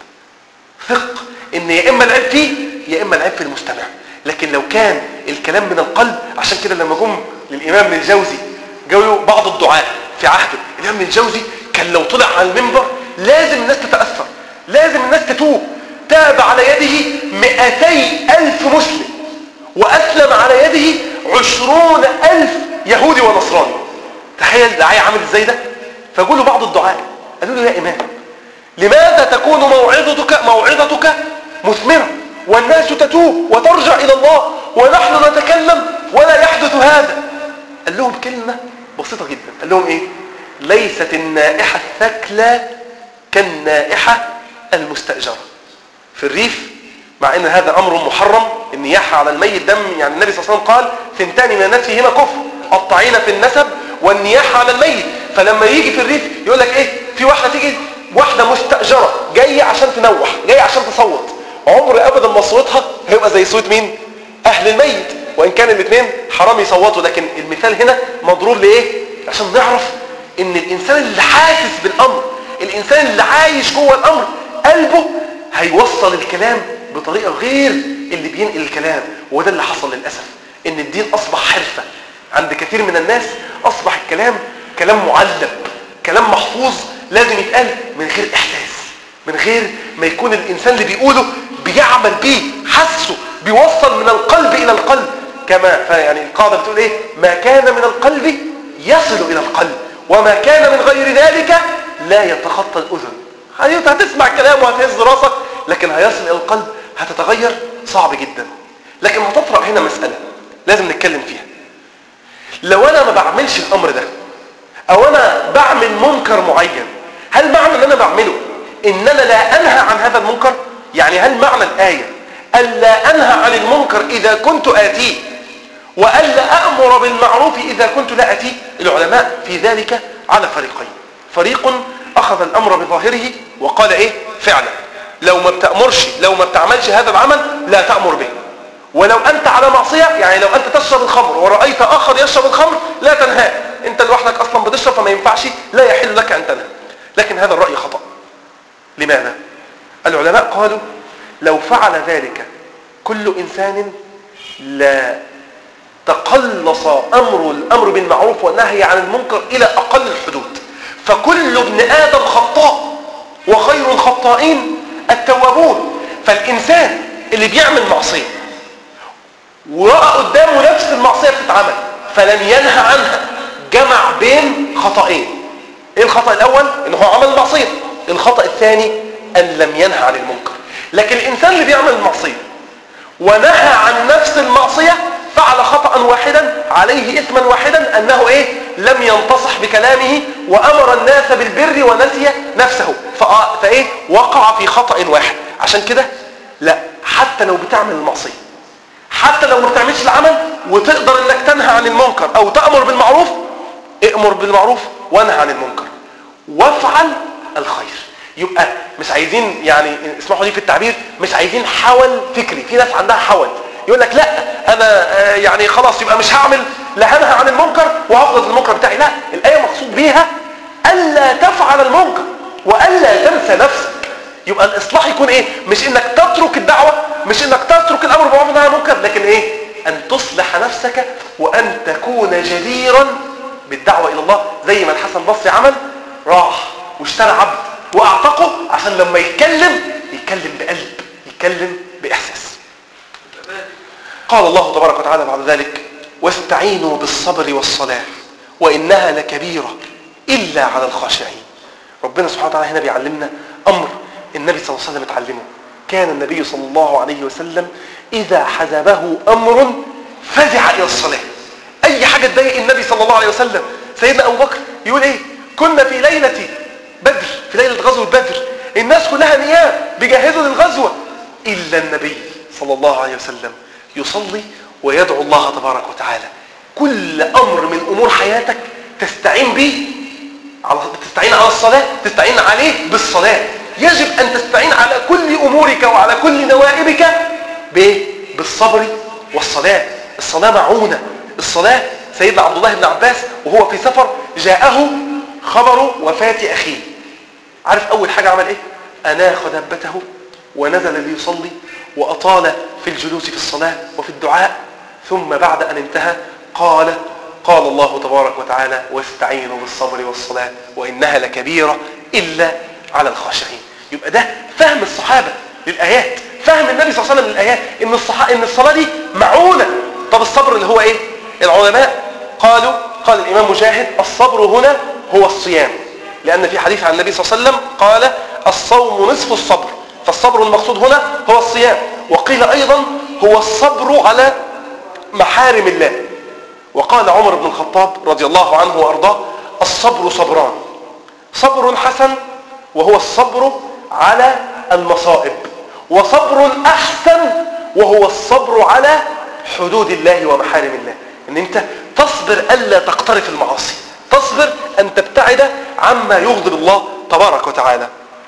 ثق إن يا إما العيب فيه يا إما العيب في المستمع لكن لو كان الكلام من القلب عشان كده لما جم للإمام ابن الجوزي جاوا بعض الدعاء في عهده الإمام ابن الجوزي كان لو طلع على المنبر لازم الناس تتأثر لازم الناس تتوب تاب على يده مئتي ألف مسلم وأسلم على يده عشرون ألف يهودي ونصراني تخيل دعاية عامل ازاي ده فقولوا بعض الدعاء قالوا له يا إمام لماذا تكون موعظتك موعظتك مثمرة والناس تتوب وترجع إلى الله ونحن نتكلم ولا يحدث هذا قال لهم كلمة بسيطة جدا قال لهم ايه ليست النائحة الثكلى كالنائحة المستأجرة في الريف مع ان هذا امر محرم النياحة على الميت دم يعني النبي صلى الله عليه وسلم قال ثنتان من الناس فيهما كفر الطعين في النسب والنياحة على الميت فلما يجي في الريف يقول لك ايه في واحدة تيجي واحدة مستأجرة جاية عشان تنوح جاية عشان تصوت عمر ابدا ما صوتها هيبقى زي صوت مين اهل الميت وان كان الاثنين حرام يصوتوا لكن المثال هنا مضرور لايه عشان نعرف ان الانسان اللي حاسس بالامر الانسان اللي عايش جوه الامر قلبه هيوصل الكلام بطريقه غير اللي بينقل الكلام وده اللي حصل للاسف ان الدين اصبح حرفه عند كثير من الناس اصبح الكلام كلام معلب كلام محفوظ لازم يتقال من غير احساس من غير ما يكون الانسان اللي بيقوله بيعمل بيه حسه بيوصل من القلب الى القلب كما يعني القاعده بتقول ايه ما كان من القلب يصل الى القلب وما كان من غير ذلك لا يتخطى الاذن هتسمع كلام وهتهز راسك لكن هيصل الى القلب هتتغير صعب جدا لكن هتطرأ هنا مسألة لازم نتكلم فيها لو انا ما بعملش الامر ده او انا بعمل منكر معين هل معنى ان انا بعمله ان انا لا انهى عن هذا المنكر يعني هل معنى الايه الا انهى عن المنكر اذا كنت اتيه والا امر بالمعروف اذا كنت لا اتيه العلماء في ذلك على فريقين فريق اخذ الامر بظاهره وقال ايه فعلا لو ما بتامرش لو ما بتعملش هذا العمل لا تامر به ولو انت على معصيه يعني لو انت تشرب الخمر ورايت اخر يشرب الخمر لا تنهاه انت لوحدك اصلا بتشرب فما ينفعش لا يحل لك ان تنهى لكن هذا الراي خطا لماذا العلماء قالوا لو فعل ذلك كل انسان لا تقلص امر الامر بالمعروف والنهي عن المنكر الى اقل الحدود فكل ابن ادم خطاء وخير الخطائين التوابون فالانسان اللي بيعمل معصيه وراى قدامه نفس المعصيه بتتعمل فلم ينهى عنها جمع بين خطأين ايه الخطأ الاول ان هو عمل المعصيه الخطأ الثاني ان لم ينهى عن المنكر لكن الانسان اللي بيعمل المعصيه ونهى عن نفس المعصيه فعل خطأ واحدا عليه اثما واحدا انه ايه لم ينتصح بكلامه وامر الناس بالبر ونسي نفسه فايه وقع في خطأ واحد عشان كده لا حتى لو بتعمل المعصيه حتى لو ما بتعملش العمل وتقدر انك تنهى عن المنكر او تأمر بالمعروف ائمر بالمعروف وانهى عن المنكر وافعل الخير يبقى مش عايزين يعني اسمحوا لي في التعبير مش عايزين حول فكري في ناس عندها حول يقول لك لا انا يعني خلاص يبقى مش هعمل لا هنهى عن المنكر وهفضل المنكر بتاعي لا الايه مقصود بيها الا تفعل المنكر والا تنسى نفسك يبقى الاصلاح يكون ايه مش انك تترك الدعوه مش انك تترك الامر بالمعروف والنهي عن المنكر لكن ايه ان تصلح نفسك وان تكون جديرا بالدعوه الى الله زي ما الحسن البصري عمل راح واشترى عبد واعتقه عشان لما يتكلم يتكلم بقلب يتكلم باحساس قال الله تبارك وتعالى بعد ذلك واستعينوا بالصبر والصلاه وانها لكبيره الا على الخاشعين ربنا سبحانه وتعالى هنا بيعلمنا امر النبي صلى الله عليه وسلم اتعلمه كان النبي صلى الله عليه وسلم إذا حزبه أمر فزع إلى الصلاة أي حاجة تضايق النبي صلى الله عليه وسلم سيدنا أبو بكر يقول إيه كنا في ليلة بدر في ليلة غزوة بدر الناس كلها نيام بيجهزوا للغزوة إلا النبي صلى الله عليه وسلم يصلي ويدعو الله تبارك وتعالى كل أمر من أمور حياتك تستعين به على تستعين على الصلاة تستعين عليه بالصلاة يجب أن تستعين على كل أمورك وعلى كل نوائبك بالصبر والصلاة الصلاة معونة الصلاة سيدنا عبد الله بن عباس وهو في سفر جاءه خبر وفاة أخيه عارف أول حاجة عمل إيه أناخ دابته ونزل ليصلي وأطال في الجلوس في الصلاة وفي الدعاء ثم بعد أن انتهى قال قال الله تبارك وتعالى واستعينوا بالصبر والصلاة وإنها لكبيرة إلا على الخاشعين يبقى ده فهم الصحابة للآيات فهم النبي صلى الله عليه وسلم للآيات إن, الصح... إن الصلاة دي معونة طب الصبر اللي هو إيه العلماء قالوا قال الإمام مجاهد الصبر هنا هو الصيام لأن في حديث عن النبي صلى الله عليه وسلم قال الصوم نصف الصبر فالصبر المقصود هنا هو الصيام وقيل أيضا هو الصبر على محارم الله وقال عمر بن الخطاب رضي الله عنه وأرضاه الصبر صبران صبر حسن وهو الصبر على المصائب وصبر أحسن وهو الصبر على حدود الله ومحارم الله ان انت تصبر ألا تقترف المعاصي تصبر أن تبتعد عما يغضب الله تبارك وتعالى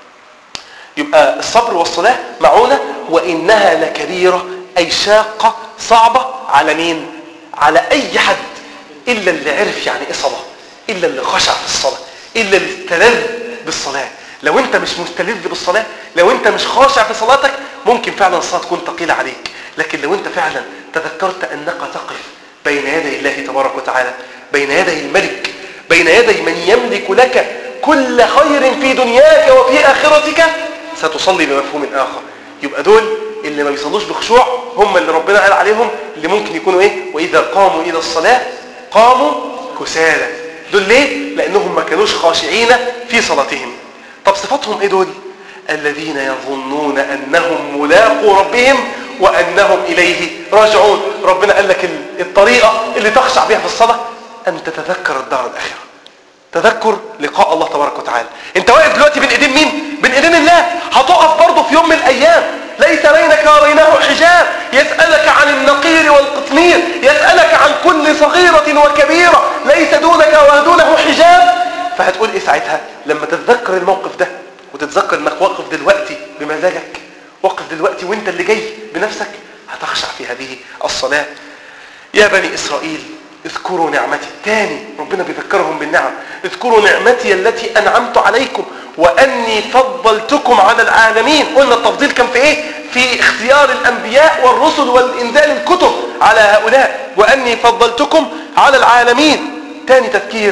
يبقى الصبر والصلاة معونة وإنها لكبيرة أي شاقة صعبة على مين على أي حد إلا اللي عرف يعني إيه صلاة إلا اللي خشع في الصلاة إلا اللي استلذ بالصلاة لو أنت مش مستلذ بالصلاة لو أنت مش خاشع في صلاتك ممكن فعلا الصلاة تكون ثقيلة عليك لكن لو أنت فعلا تذكرت أنك تقف بين يدي الله تبارك وتعالى بين يدي الملك بين يدي من يملك لك كل خير في دنياك وفي آخرتك ستصلي بمفهوم آخر يبقى دول اللي ما بيصلوش بخشوع هم اللي ربنا قال عليهم اللي ممكن يكونوا ايه وإذا قاموا إلى الصلاة قاموا كسالى دول ليه لأنهم ما كانوش خاشعين في صلاتهم طب صفاتهم ايه دول الذين يظنون أنهم ملاقوا ربهم وأنهم إليه راجعون ربنا قال لك الطريقة اللي تخشع بها في الصلاة أن تتذكر الدار الآخرة تذكر لقاء الله تبارك وتعالى انت واقف دلوقتي بين ايدين مين بين ايدين الله هتقف برضه في يوم من الايام ليس بينك وبينه حجاب يسألك عن النقير والقطمير يسألك عن كل صغيرة وكبيرة ليس دونك ودونه حجاب فهتقول ايه ساعتها لما تتذكر الموقف ده وتتذكر انك واقف دلوقتي بمزاجك واقف دلوقتي وانت اللي جاي بنفسك هتخشع في هذه الصلاة يا بني إسرائيل اذكروا نعمتي تاني ربنا بيذكرهم بالنعم اذكروا نعمتي التي أنعمت عليكم وأني فضلتكم على العالمين قلنا التفضيل كان في ايه في اختيار الأنبياء والرسل والإنزال الكتب على هؤلاء وأني فضلتكم على العالمين تاني تذكير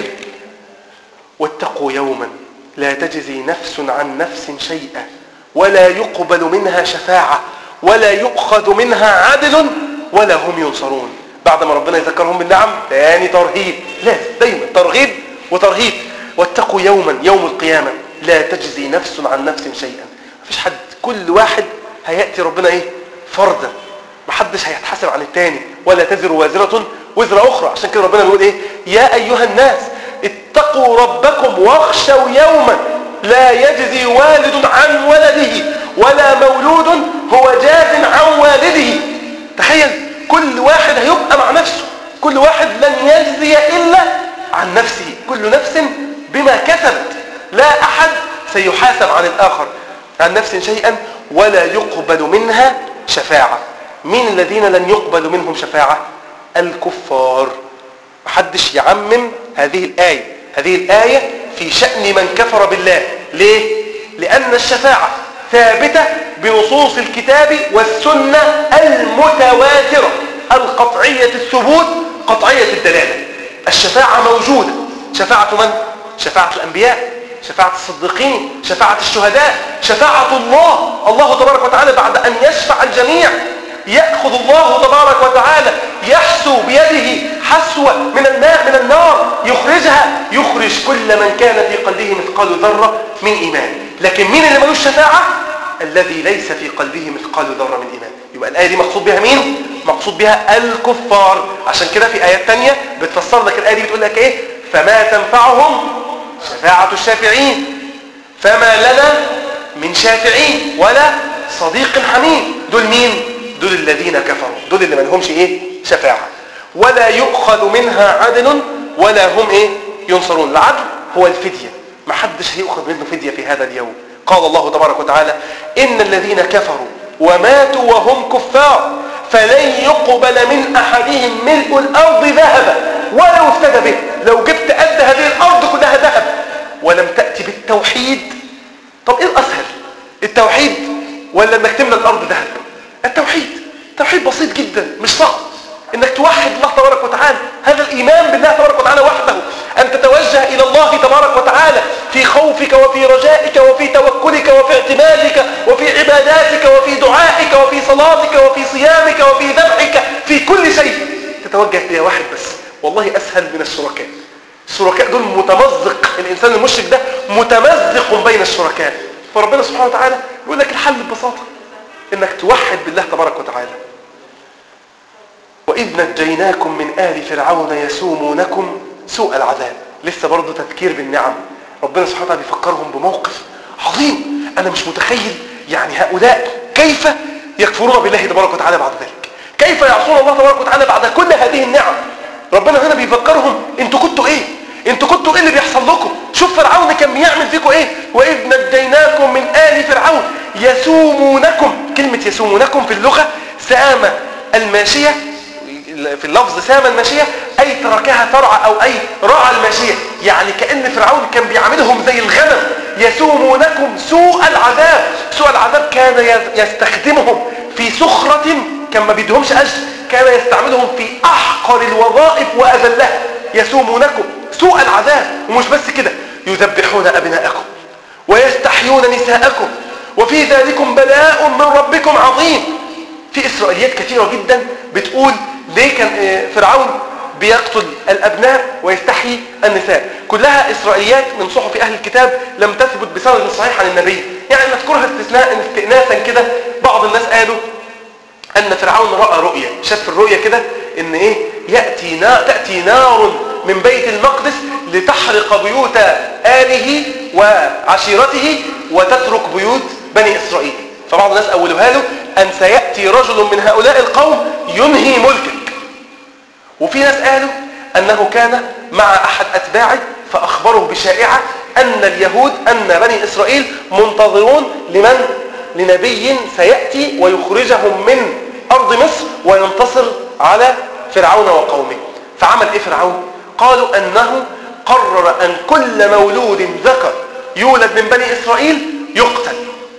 واتقوا يوما لا تجزي نفس عن نفس شيئا ولا يقبل منها شفاعة ولا يؤخذ منها عدل ولا هم ينصرون بعد ما ربنا يذكرهم بالنعم تاني ترهيب لا دايما ترغيب وترهيب واتقوا يوما يوم القيامة لا تجزي نفس عن نفس شيئا مفيش حد كل واحد هيأتي ربنا ايه فردا محدش هيتحاسب عن التاني ولا تزر وازرة وزر أخرى عشان كده ربنا بيقول ايه يا أيها الناس اتقوا ربكم واخشوا يوما لا يجزي والد عن ولده ولا مولود هو جاز عن والده تخيل كل واحد هيبقى مع نفسه كل واحد لن يجزي إلا عن نفسه كل نفس بما كسبت لا أحد سيحاسب عن الآخر عن نفس شيئا ولا يقبل منها شفاعة مين الذين لن يقبل منهم شفاعة الكفار محدش يعمم هذه الآية هذه الآية في شأن من كفر بالله ليه؟ لأن الشفاعة ثابتة بنصوص الكتاب والسنة المتواترة القطعية الثبوت قطعية الدلالة الشفاعة موجودة شفاعة من؟ شفاعة الأنبياء شفاعة الصديقين شفاعة الشهداء شفاعة الله الله تبارك وتعالى بعد أن يشفع الجميع يأخذ الله تبارك وتعالى يحسو بيده حسوة من الماء من النار يخرجها يخرج كل من كان في قلبه مثقال ذرة من إيمان لكن مين اللي ملوش شفاعة الذي ليس في قلبه مثقال ذرة من إيمان يبقى الآية دي مقصود بها مين مقصود بها الكفار عشان كده في آيات تانية بتفسر لك الآية دي بتقول لك إيه فما تنفعهم شفاعة الشافعين فما لنا من شافعين ولا صديق حميم دول مين دول الذين كفروا دول اللي ما لهمش ايه شفاعة ولا يؤخذ منها عدل ولا هم ايه ينصرون العدل هو الفدية ما حدش هيؤخذ منه فدية في هذا اليوم قال الله تبارك وتعالى إن الذين كفروا وماتوا وهم كفار فلن يقبل من أحدهم ملء الأرض ذهبا ولو افتدى به لو جبت قد هذه الأرض كلها ذهب ولم تأتي بالتوحيد طب إيه الأسهل التوحيد ولا انك تملى الأرض ذهب التوحيد توحيد بسيط جدا مش صعب انك توحد الله تبارك وتعالى هذا الايمان بالله تبارك وتعالى وحده أن تتوجه إلى الله تبارك وتعالى في خوفك وفي رجائك وفي توكلك وفي اعتمادك وفي عباداتك وفي دعائك وفي صلاتك وفي صيامك وفي ذبحك في كل شيء تتوجه إلى واحد بس والله أسهل من الشركاء الشركاء دول متمزق الإنسان المشرك ده متمزق بين الشركاء فربنا سبحانه وتعالى يقول لك الحل ببساطة إنك توحد بالله تبارك وتعالى وإذ نجيناكم من آل فرعون يسومونكم سوء العذاب لسه برضه تذكير بالنعم ربنا سبحانه وتعالى بيفكرهم بموقف عظيم أنا مش متخيل يعني هؤلاء كيف يكفرون بالله تبارك وتعالى بعد ذلك كيف يعصون الله تبارك وتعالى بعد كل هذه النعم ربنا هنا بيفكرهم انتوا كنتوا ايه انتوا كنتوا ايه اللي بيحصل لكم شوف فرعون كان بيعمل فيكم ايه واذ نجيناكم من ال فرعون يسومونكم كلمه يسومونكم في اللغه سام الماشيه في اللفظ سام الماشيه اي تركها ترعى او اي رعى الماشيه يعني كان فرعون كان بيعاملهم زي الغنم يسومونكم سوء العذاب سوء العذاب كان يستخدمهم في سخره كان ما بيدهمش اجر كان يستعملهم في احقر الوظائف واذلها يسومونكم سوء العذاب ومش بس كده يذبحون ابناءكم ويستحيون نساءكم وفي ذلكم بلاء من ربكم عظيم في اسرائيليات كثيره جدا بتقول ليه كان فرعون بيقتل الابناء ويستحيي النساء كلها اسرائيليات من صحف اهل الكتاب لم تثبت بسند صحيح عن النبي يعني نذكرها استثناء استئناسا كده بعض الناس قالوا ان فرعون راى رؤيا شاف في الرؤيا كده ان ايه ياتي نار تاتي نار من بيت المقدس لتحرق بيوت اله وعشيرته وتترك بيوت بني اسرائيل فبعض الناس اولوها له ان سياتي رجل من هؤلاء القوم ينهي ملكك وفي ناس قالوا انه كان مع احد اتباعه فاخبره بشائعه ان اليهود ان بني اسرائيل منتظرون لمن لنبي سياتي ويخرجهم من ارض مصر وينتصر على فرعون وقومه فعمل ايه فرعون قالوا انه قرر ان كل مولود ذكر يولد من بني اسرائيل يقتل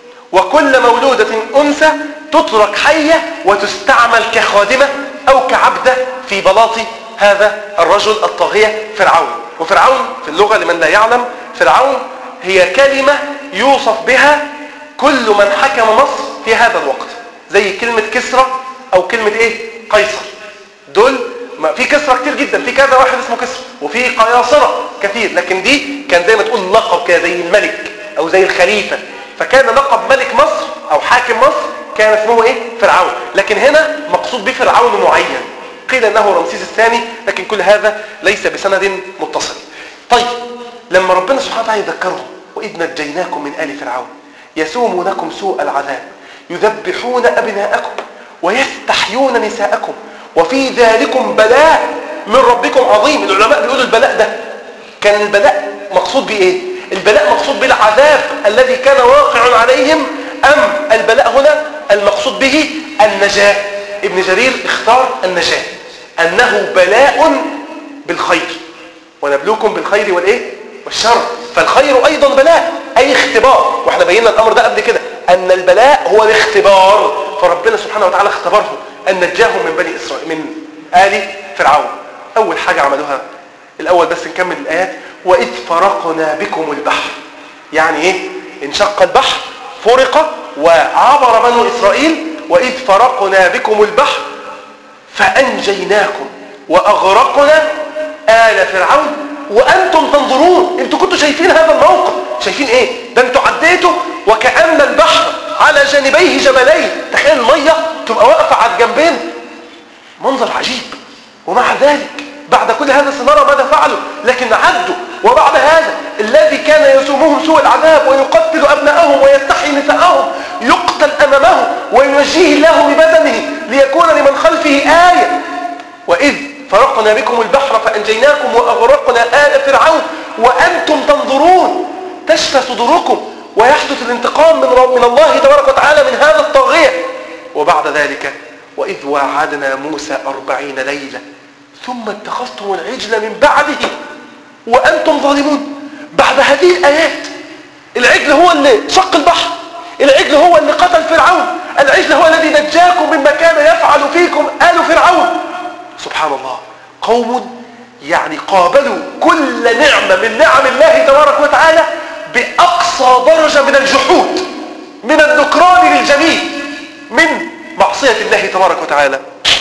وكل مولودة انثى تترك حية وتستعمل كخادمة او كعبدة في بلاط هذا الرجل الطاغية فرعون وفرعون في اللغة لمن لا يعلم فرعون هي كلمة يوصف بها كل من حكم مصر في هذا الوقت زي كلمة كسرى او كلمة ايه قيصر دول ما في كسرى كتير جدا في كذا واحد اسمه كسرى وفي قياصرة كثير لكن دي كان زي ما تقول لقب كده زي الملك او زي الخليفة فكان لقب ملك مصر او حاكم مصر كان اسمه ايه فرعون لكن هنا مقصود به فرعون معين قيل انه رمسيس الثاني لكن كل هذا ليس بسند متصل طيب لما ربنا سبحانه وتعالى يذكرهم واذ نجيناكم من ال فرعون يسومونكم سوء العذاب يذبحون ابناءكم ويستحيون نساءكم وفي ذلكم بلاء من ربكم عظيم العلماء بيقولوا البلاء ده كان البلاء مقصود بايه البلاء مقصود بالعذاب الذي كان واقع عليهم ام البلاء هنا المقصود به النجاة ابن جرير اختار النجاة انه بلاء بالخير ونبلوكم بالخير والايه والشر فالخير ايضا بلاء اي اختبار واحنا بينا الامر ده قبل كده ان البلاء هو الاختبار فربنا سبحانه وتعالى اختبرهم ان نجاهم من بني اسرائيل من ال فرعون اول حاجه عملوها الاول بس نكمل الايات واذ فرقنا بكم البحر يعني ايه انشق البحر فرق وعبر بنو اسرائيل واذ فرقنا بكم البحر فانجيناكم واغرقنا ال فرعون وانتم تنظرون انتوا كنتوا شايفين هذا الموقف شايفين ايه ده انتوا عديتوا وكأن البحر على جانبيه جبلين تخيل المية تبقى واقفة على الجنبين منظر عجيب ومع ذلك بعد كل هذا سنرى ماذا فعلوا لكن عدوا وبعد هذا الذي كان يسومهم سوء العذاب ويقتل أبنائهم ويستحيي نساءهم يقتل أمامه وينجيه الله ببدنه ليكون لمن خلفه آية وإذ فرقنا بكم البحر فأنجيناكم وأغرقنا آل فرعون وأنتم تنظرون تشفى صدوركم ويحدث الانتقام من, رب من الله تبارك وتعالى من هذا الطاغية وبعد ذلك وإذ واعدنا موسى أربعين ليلة ثم اتخذتم العجل من بعده وأنتم ظالمون بعد هذه الآيات العجل هو اللي شق البحر العجل هو اللي قتل فرعون العجل هو الذي نجاكم مما كان يفعل فيكم آل فرعون سبحان الله قوم يعني قابلوا كل نعمة من نعم الله تبارك وتعالى بأقصى درجة من الجحود من النكران للجميل من معصية الله تبارك وتعالى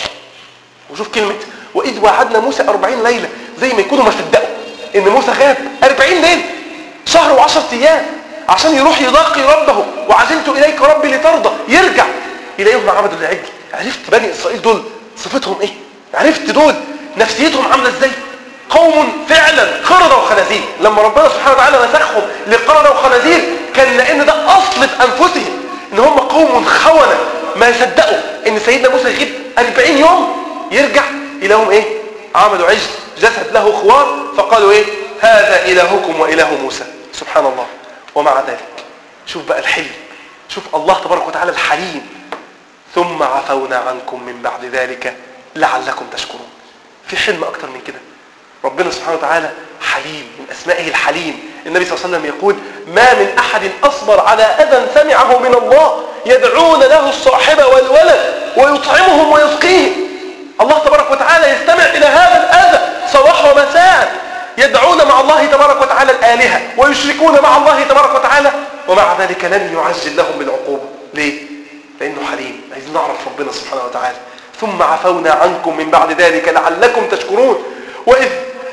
وشوف كلمة وإذ وعدنا موسى أربعين ليلة زي ما يكونوا ما صدقوا إن موسى غاب أربعين ليلة شهر وعشرة أيام عشان يروح يلاقي ربه وعزلت إليك ربي لترضى يرجع يلاقيهم عبدوا العجل عرفت بني إسرائيل دول صفتهم إيه عرفت دول نفسيتهم عاملة إزاي قوم فعلا قردة وخنازير لما ربنا سبحانه وتعالى مسخهم لقردة وخنازير كان لأن ده أصل في أنفسهم إن هم قوم خونة ما يصدقوا إن سيدنا موسى يغيب 40 يوم يرجع إلههم إيه عملوا عجل جسد له خوار فقالوا إيه هذا إلهكم وإله موسى سبحان الله ومع ذلك شوف بقى الحلم شوف الله تبارك وتعالى الحليم ثم عفونا عنكم من بعد ذلك لعلكم تشكرون في حلم أكتر من كده ربنا سبحانه وتعالى حليم من أسمائه الحليم النبي صلى الله عليه وسلم يقول ما من أحد أصبر على أذى سمعه من الله يدعون له الصاحب والولد ويطعمهم ويسقيهم الله تبارك وتعالى يستمع إلى هذا الأذى صباح ومساء يدعون مع الله تبارك وتعالى الآلهة ويشركون مع الله تبارك وتعالى ومع ذلك لن يعجل لهم بالعقوبة ليه؟ لأنه حليم عايزين نعرف ربنا سبحانه وتعالى ثم عفونا عنكم من بعد ذلك لعلكم تشكرون وإذ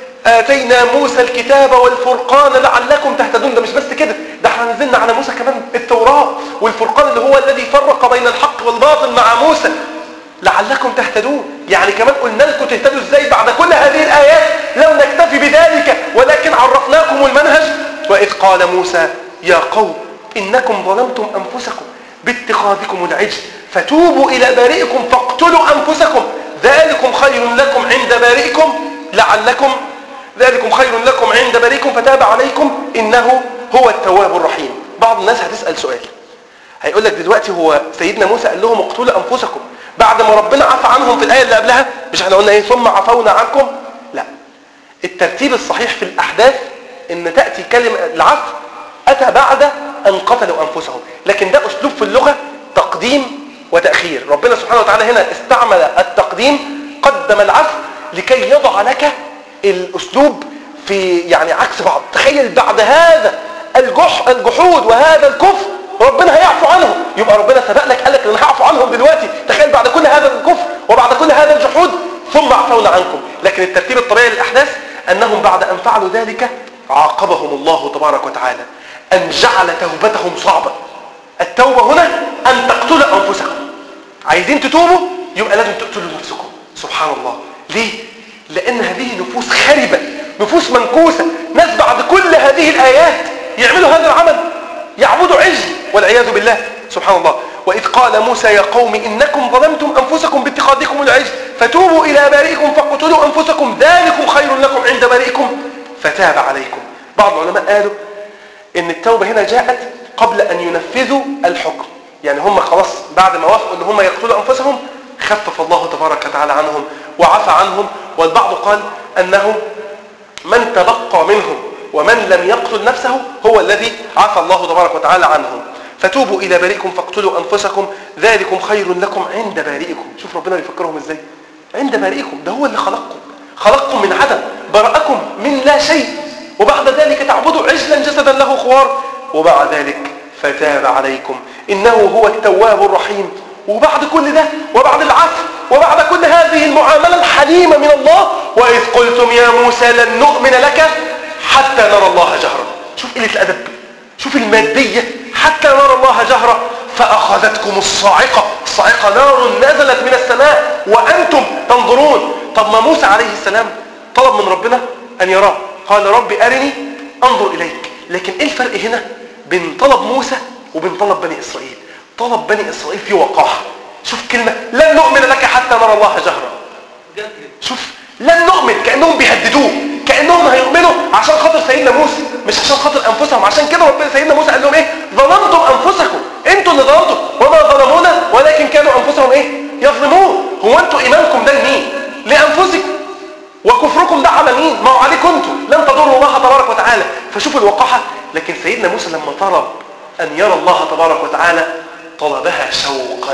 آتينا موسى الكتاب والفرقان لعلكم تهتدون ده مش بس كده ده احنا نزلنا على موسى كمان التوراة والفرقان اللي هو الذي فرق بين الحق والباطل مع موسى لعلكم تهتدون يعني كمان قلنا لكم تهتدوا ازاي بعد كل هذه الآيات لم نكتفي بذلك ولكن عرفناكم المنهج وإذ قال موسى يا قوم إنكم ظلمتم أنفسكم باتخاذكم العجل فتوبوا إلى بارئكم فاقتلوا أنفسكم ذلكم خير لكم عند بارئكم لعلكم ذلكم خير لكم عند بارئكم فتاب عليكم إنه هو التواب الرحيم بعض الناس هتسأل سؤال هيقول لك دلوقتي هو سيدنا موسى قال لهم اقتلوا أنفسكم بعد ما ربنا عفى عنهم في الآية اللي قبلها مش احنا قلنا ايه ثم عفونا عنكم لا الترتيب الصحيح في الأحداث ان تأتي كلمة العفو أتى بعد أن قتلوا أنفسهم لكن ده أسلوب في اللغة تقديم وتأخير ربنا سبحانه وتعالى هنا استعمل التقديم قدم العفو لكي يضع لك الأسلوب في يعني عكس بعض تخيل بعد هذا الجح الجحود وهذا الكفر ربنا هيعفو عنهم يبقى ربنا سبق لك قال لك انا هعفو عنهم دلوقتي تخيل بعد كل هذا الكفر وبعد كل هذا الجحود ثم عفونا عنكم لكن الترتيب الطبيعي للاحداث انهم بعد ان فعلوا ذلك عاقبهم الله تبارك وتعالى ان جعل توبتهم صعبه التوبه هنا ان تقتلوا انفسكم عايزين تتوبوا يبقى لازم تقتلوا نفسكم سبحان الله ليه لان هذه نفوس خربه نفوس منكوسه ناس بعد كل هذه الايات يعملوا هذا العمل يعبدوا عجل والعياذ بالله سبحان الله وإذ قال موسى يا قوم إنكم ظلمتم أنفسكم باتخاذكم العجل فتوبوا إلى بارئكم فاقتلوا أنفسكم ذلكم خير لكم عند بارئكم فتاب عليكم بعض العلماء قالوا إن التوبة هنا جاءت قبل أن ينفذوا الحكم يعني هم خلاص بعد ما وافقوا إن هم يقتلوا أنفسهم خفف الله تبارك وتعالى عنهم وعفى عنهم والبعض قال أنه من تبقى منهم ومن لم يقتل نفسه هو الذي عفى الله تبارك وتعالى عنهم فتوبوا إلى بارئكم فاقتلوا أنفسكم ذلكم خير لكم عند بارئكم شوف ربنا بيفكرهم ازاي عند بارئكم ده هو اللي خلقكم خلقكم من عدم برأكم من لا شيء وبعد ذلك تعبدوا عجلا جسدا له خوار وبعد ذلك فتاب عليكم إنه هو التواب الرحيم وبعد كل ده وبعد العفو وبعد كل هذه المعاملة الحليمة من الله وإذ قلتم يا موسى لن نؤمن لك حتى نرى الله جهرا شوف قلة الأدب شوف المادية حتى نرى الله جهرا فأخذتكم الصاعقة الصاعقة نار نزلت من السماء وأنتم تنظرون طب ما موسى عليه السلام طلب من ربنا أن يراه قال رب أرني أنظر إليك لكن إيه الفرق هنا بين طلب موسى وبين طلب بني إسرائيل طلب بني إسرائيل في وقاحة شوف كلمة لن نؤمن لك حتى نرى الله جهرا شوف لن نؤمن كأنهم بيهددوه كأنهم هيؤمنوا عشان خاطر سيدنا موسى مش عشان خاطر أنفسهم عشان كده ربنا سيدنا موسى قال لهم إيه ظلمتم أنفسكم أنتوا اللي ظلمتم وما ظلمونا ولكن كانوا أنفسهم إيه يظلمون هو أنتوا إيمانكم ده لمين لأنفسكم وكفركم ده على مين ما هو عليكم انتوا لن تضروا الله تبارك وتعالى فشوفوا الوقاحة لكن سيدنا موسى لما طلب أن يرى الله تبارك وتعالى طلبها شوقا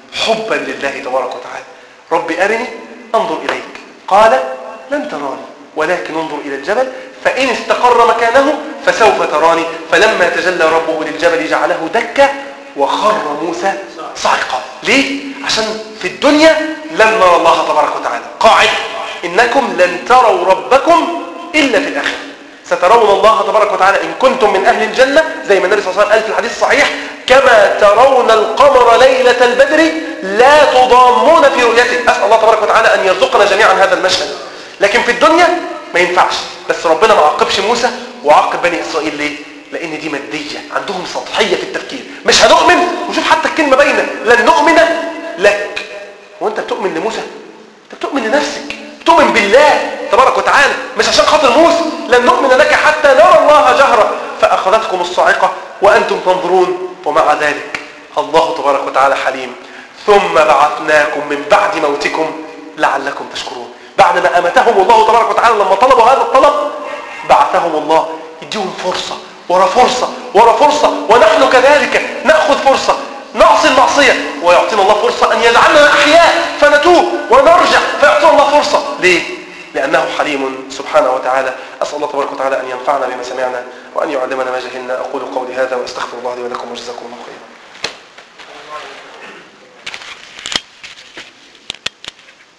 حبا لله تبارك وتعالى رب أرني أنظر إليك قال لن تراني ولكن انظر إلى الجبل فإن استقر مكانه فسوف تراني فلما تجلى ربه للجبل جعله دكة وخر موسى صعقا ليه؟ عشان في الدنيا لن نرى الله تبارك وتعالى قاعدة إنكم لن تروا ربكم إلا في الآخرة سترون الله تبارك وتعالى إن كنتم من أهل الجنة زي ما النبي صلى الله عليه وسلم قال في الحديث الصحيح كما ترون القمر ليلة البدر لا تضامون في رؤيته أسأل الله تبارك وتعالى أن يرزقنا جميعا هذا المشهد لكن في الدنيا ما ينفعش بس ربنا ما عاقبش موسى وعاقب بني إسرائيل ليه؟ لأن دي مادية عندهم سطحية في التفكير مش هنؤمن وشوف حتى الكلمة باينة لن نؤمن لك وانت بتؤمن لموسى انت بتؤمن لنفسك بتؤمن بالله تبارك وتعالى مش عشان خاطر موسى لن نؤمن لك حتى نرى الله جهرة فأخذتكم الصاعقة وأنتم تنظرون ومع ذلك الله تبارك وتعالى حليم ثم بعثناكم من بعد موتكم لعلكم تشكرون بعد ما أمتهم الله تبارك وتعالى لما طلبوا هذا الطلب بعثهم الله يديهم فرصة ورا فرصة ورا فرصة ونحن كذلك نأخذ فرصة نعصي المعصية ويعطينا الله فرصة أن يجعلنا أحياء فنتوب ونرجع فيعطينا الله فرصة ليه؟ لأنه حليم سبحانه وتعالى أسأل الله تبارك وتعالى أن ينفعنا بما سمعنا وأن يعلمنا ما جهلنا أقول قولي هذا وأستغفر الله لي ولكم وجزاكم الله خيرا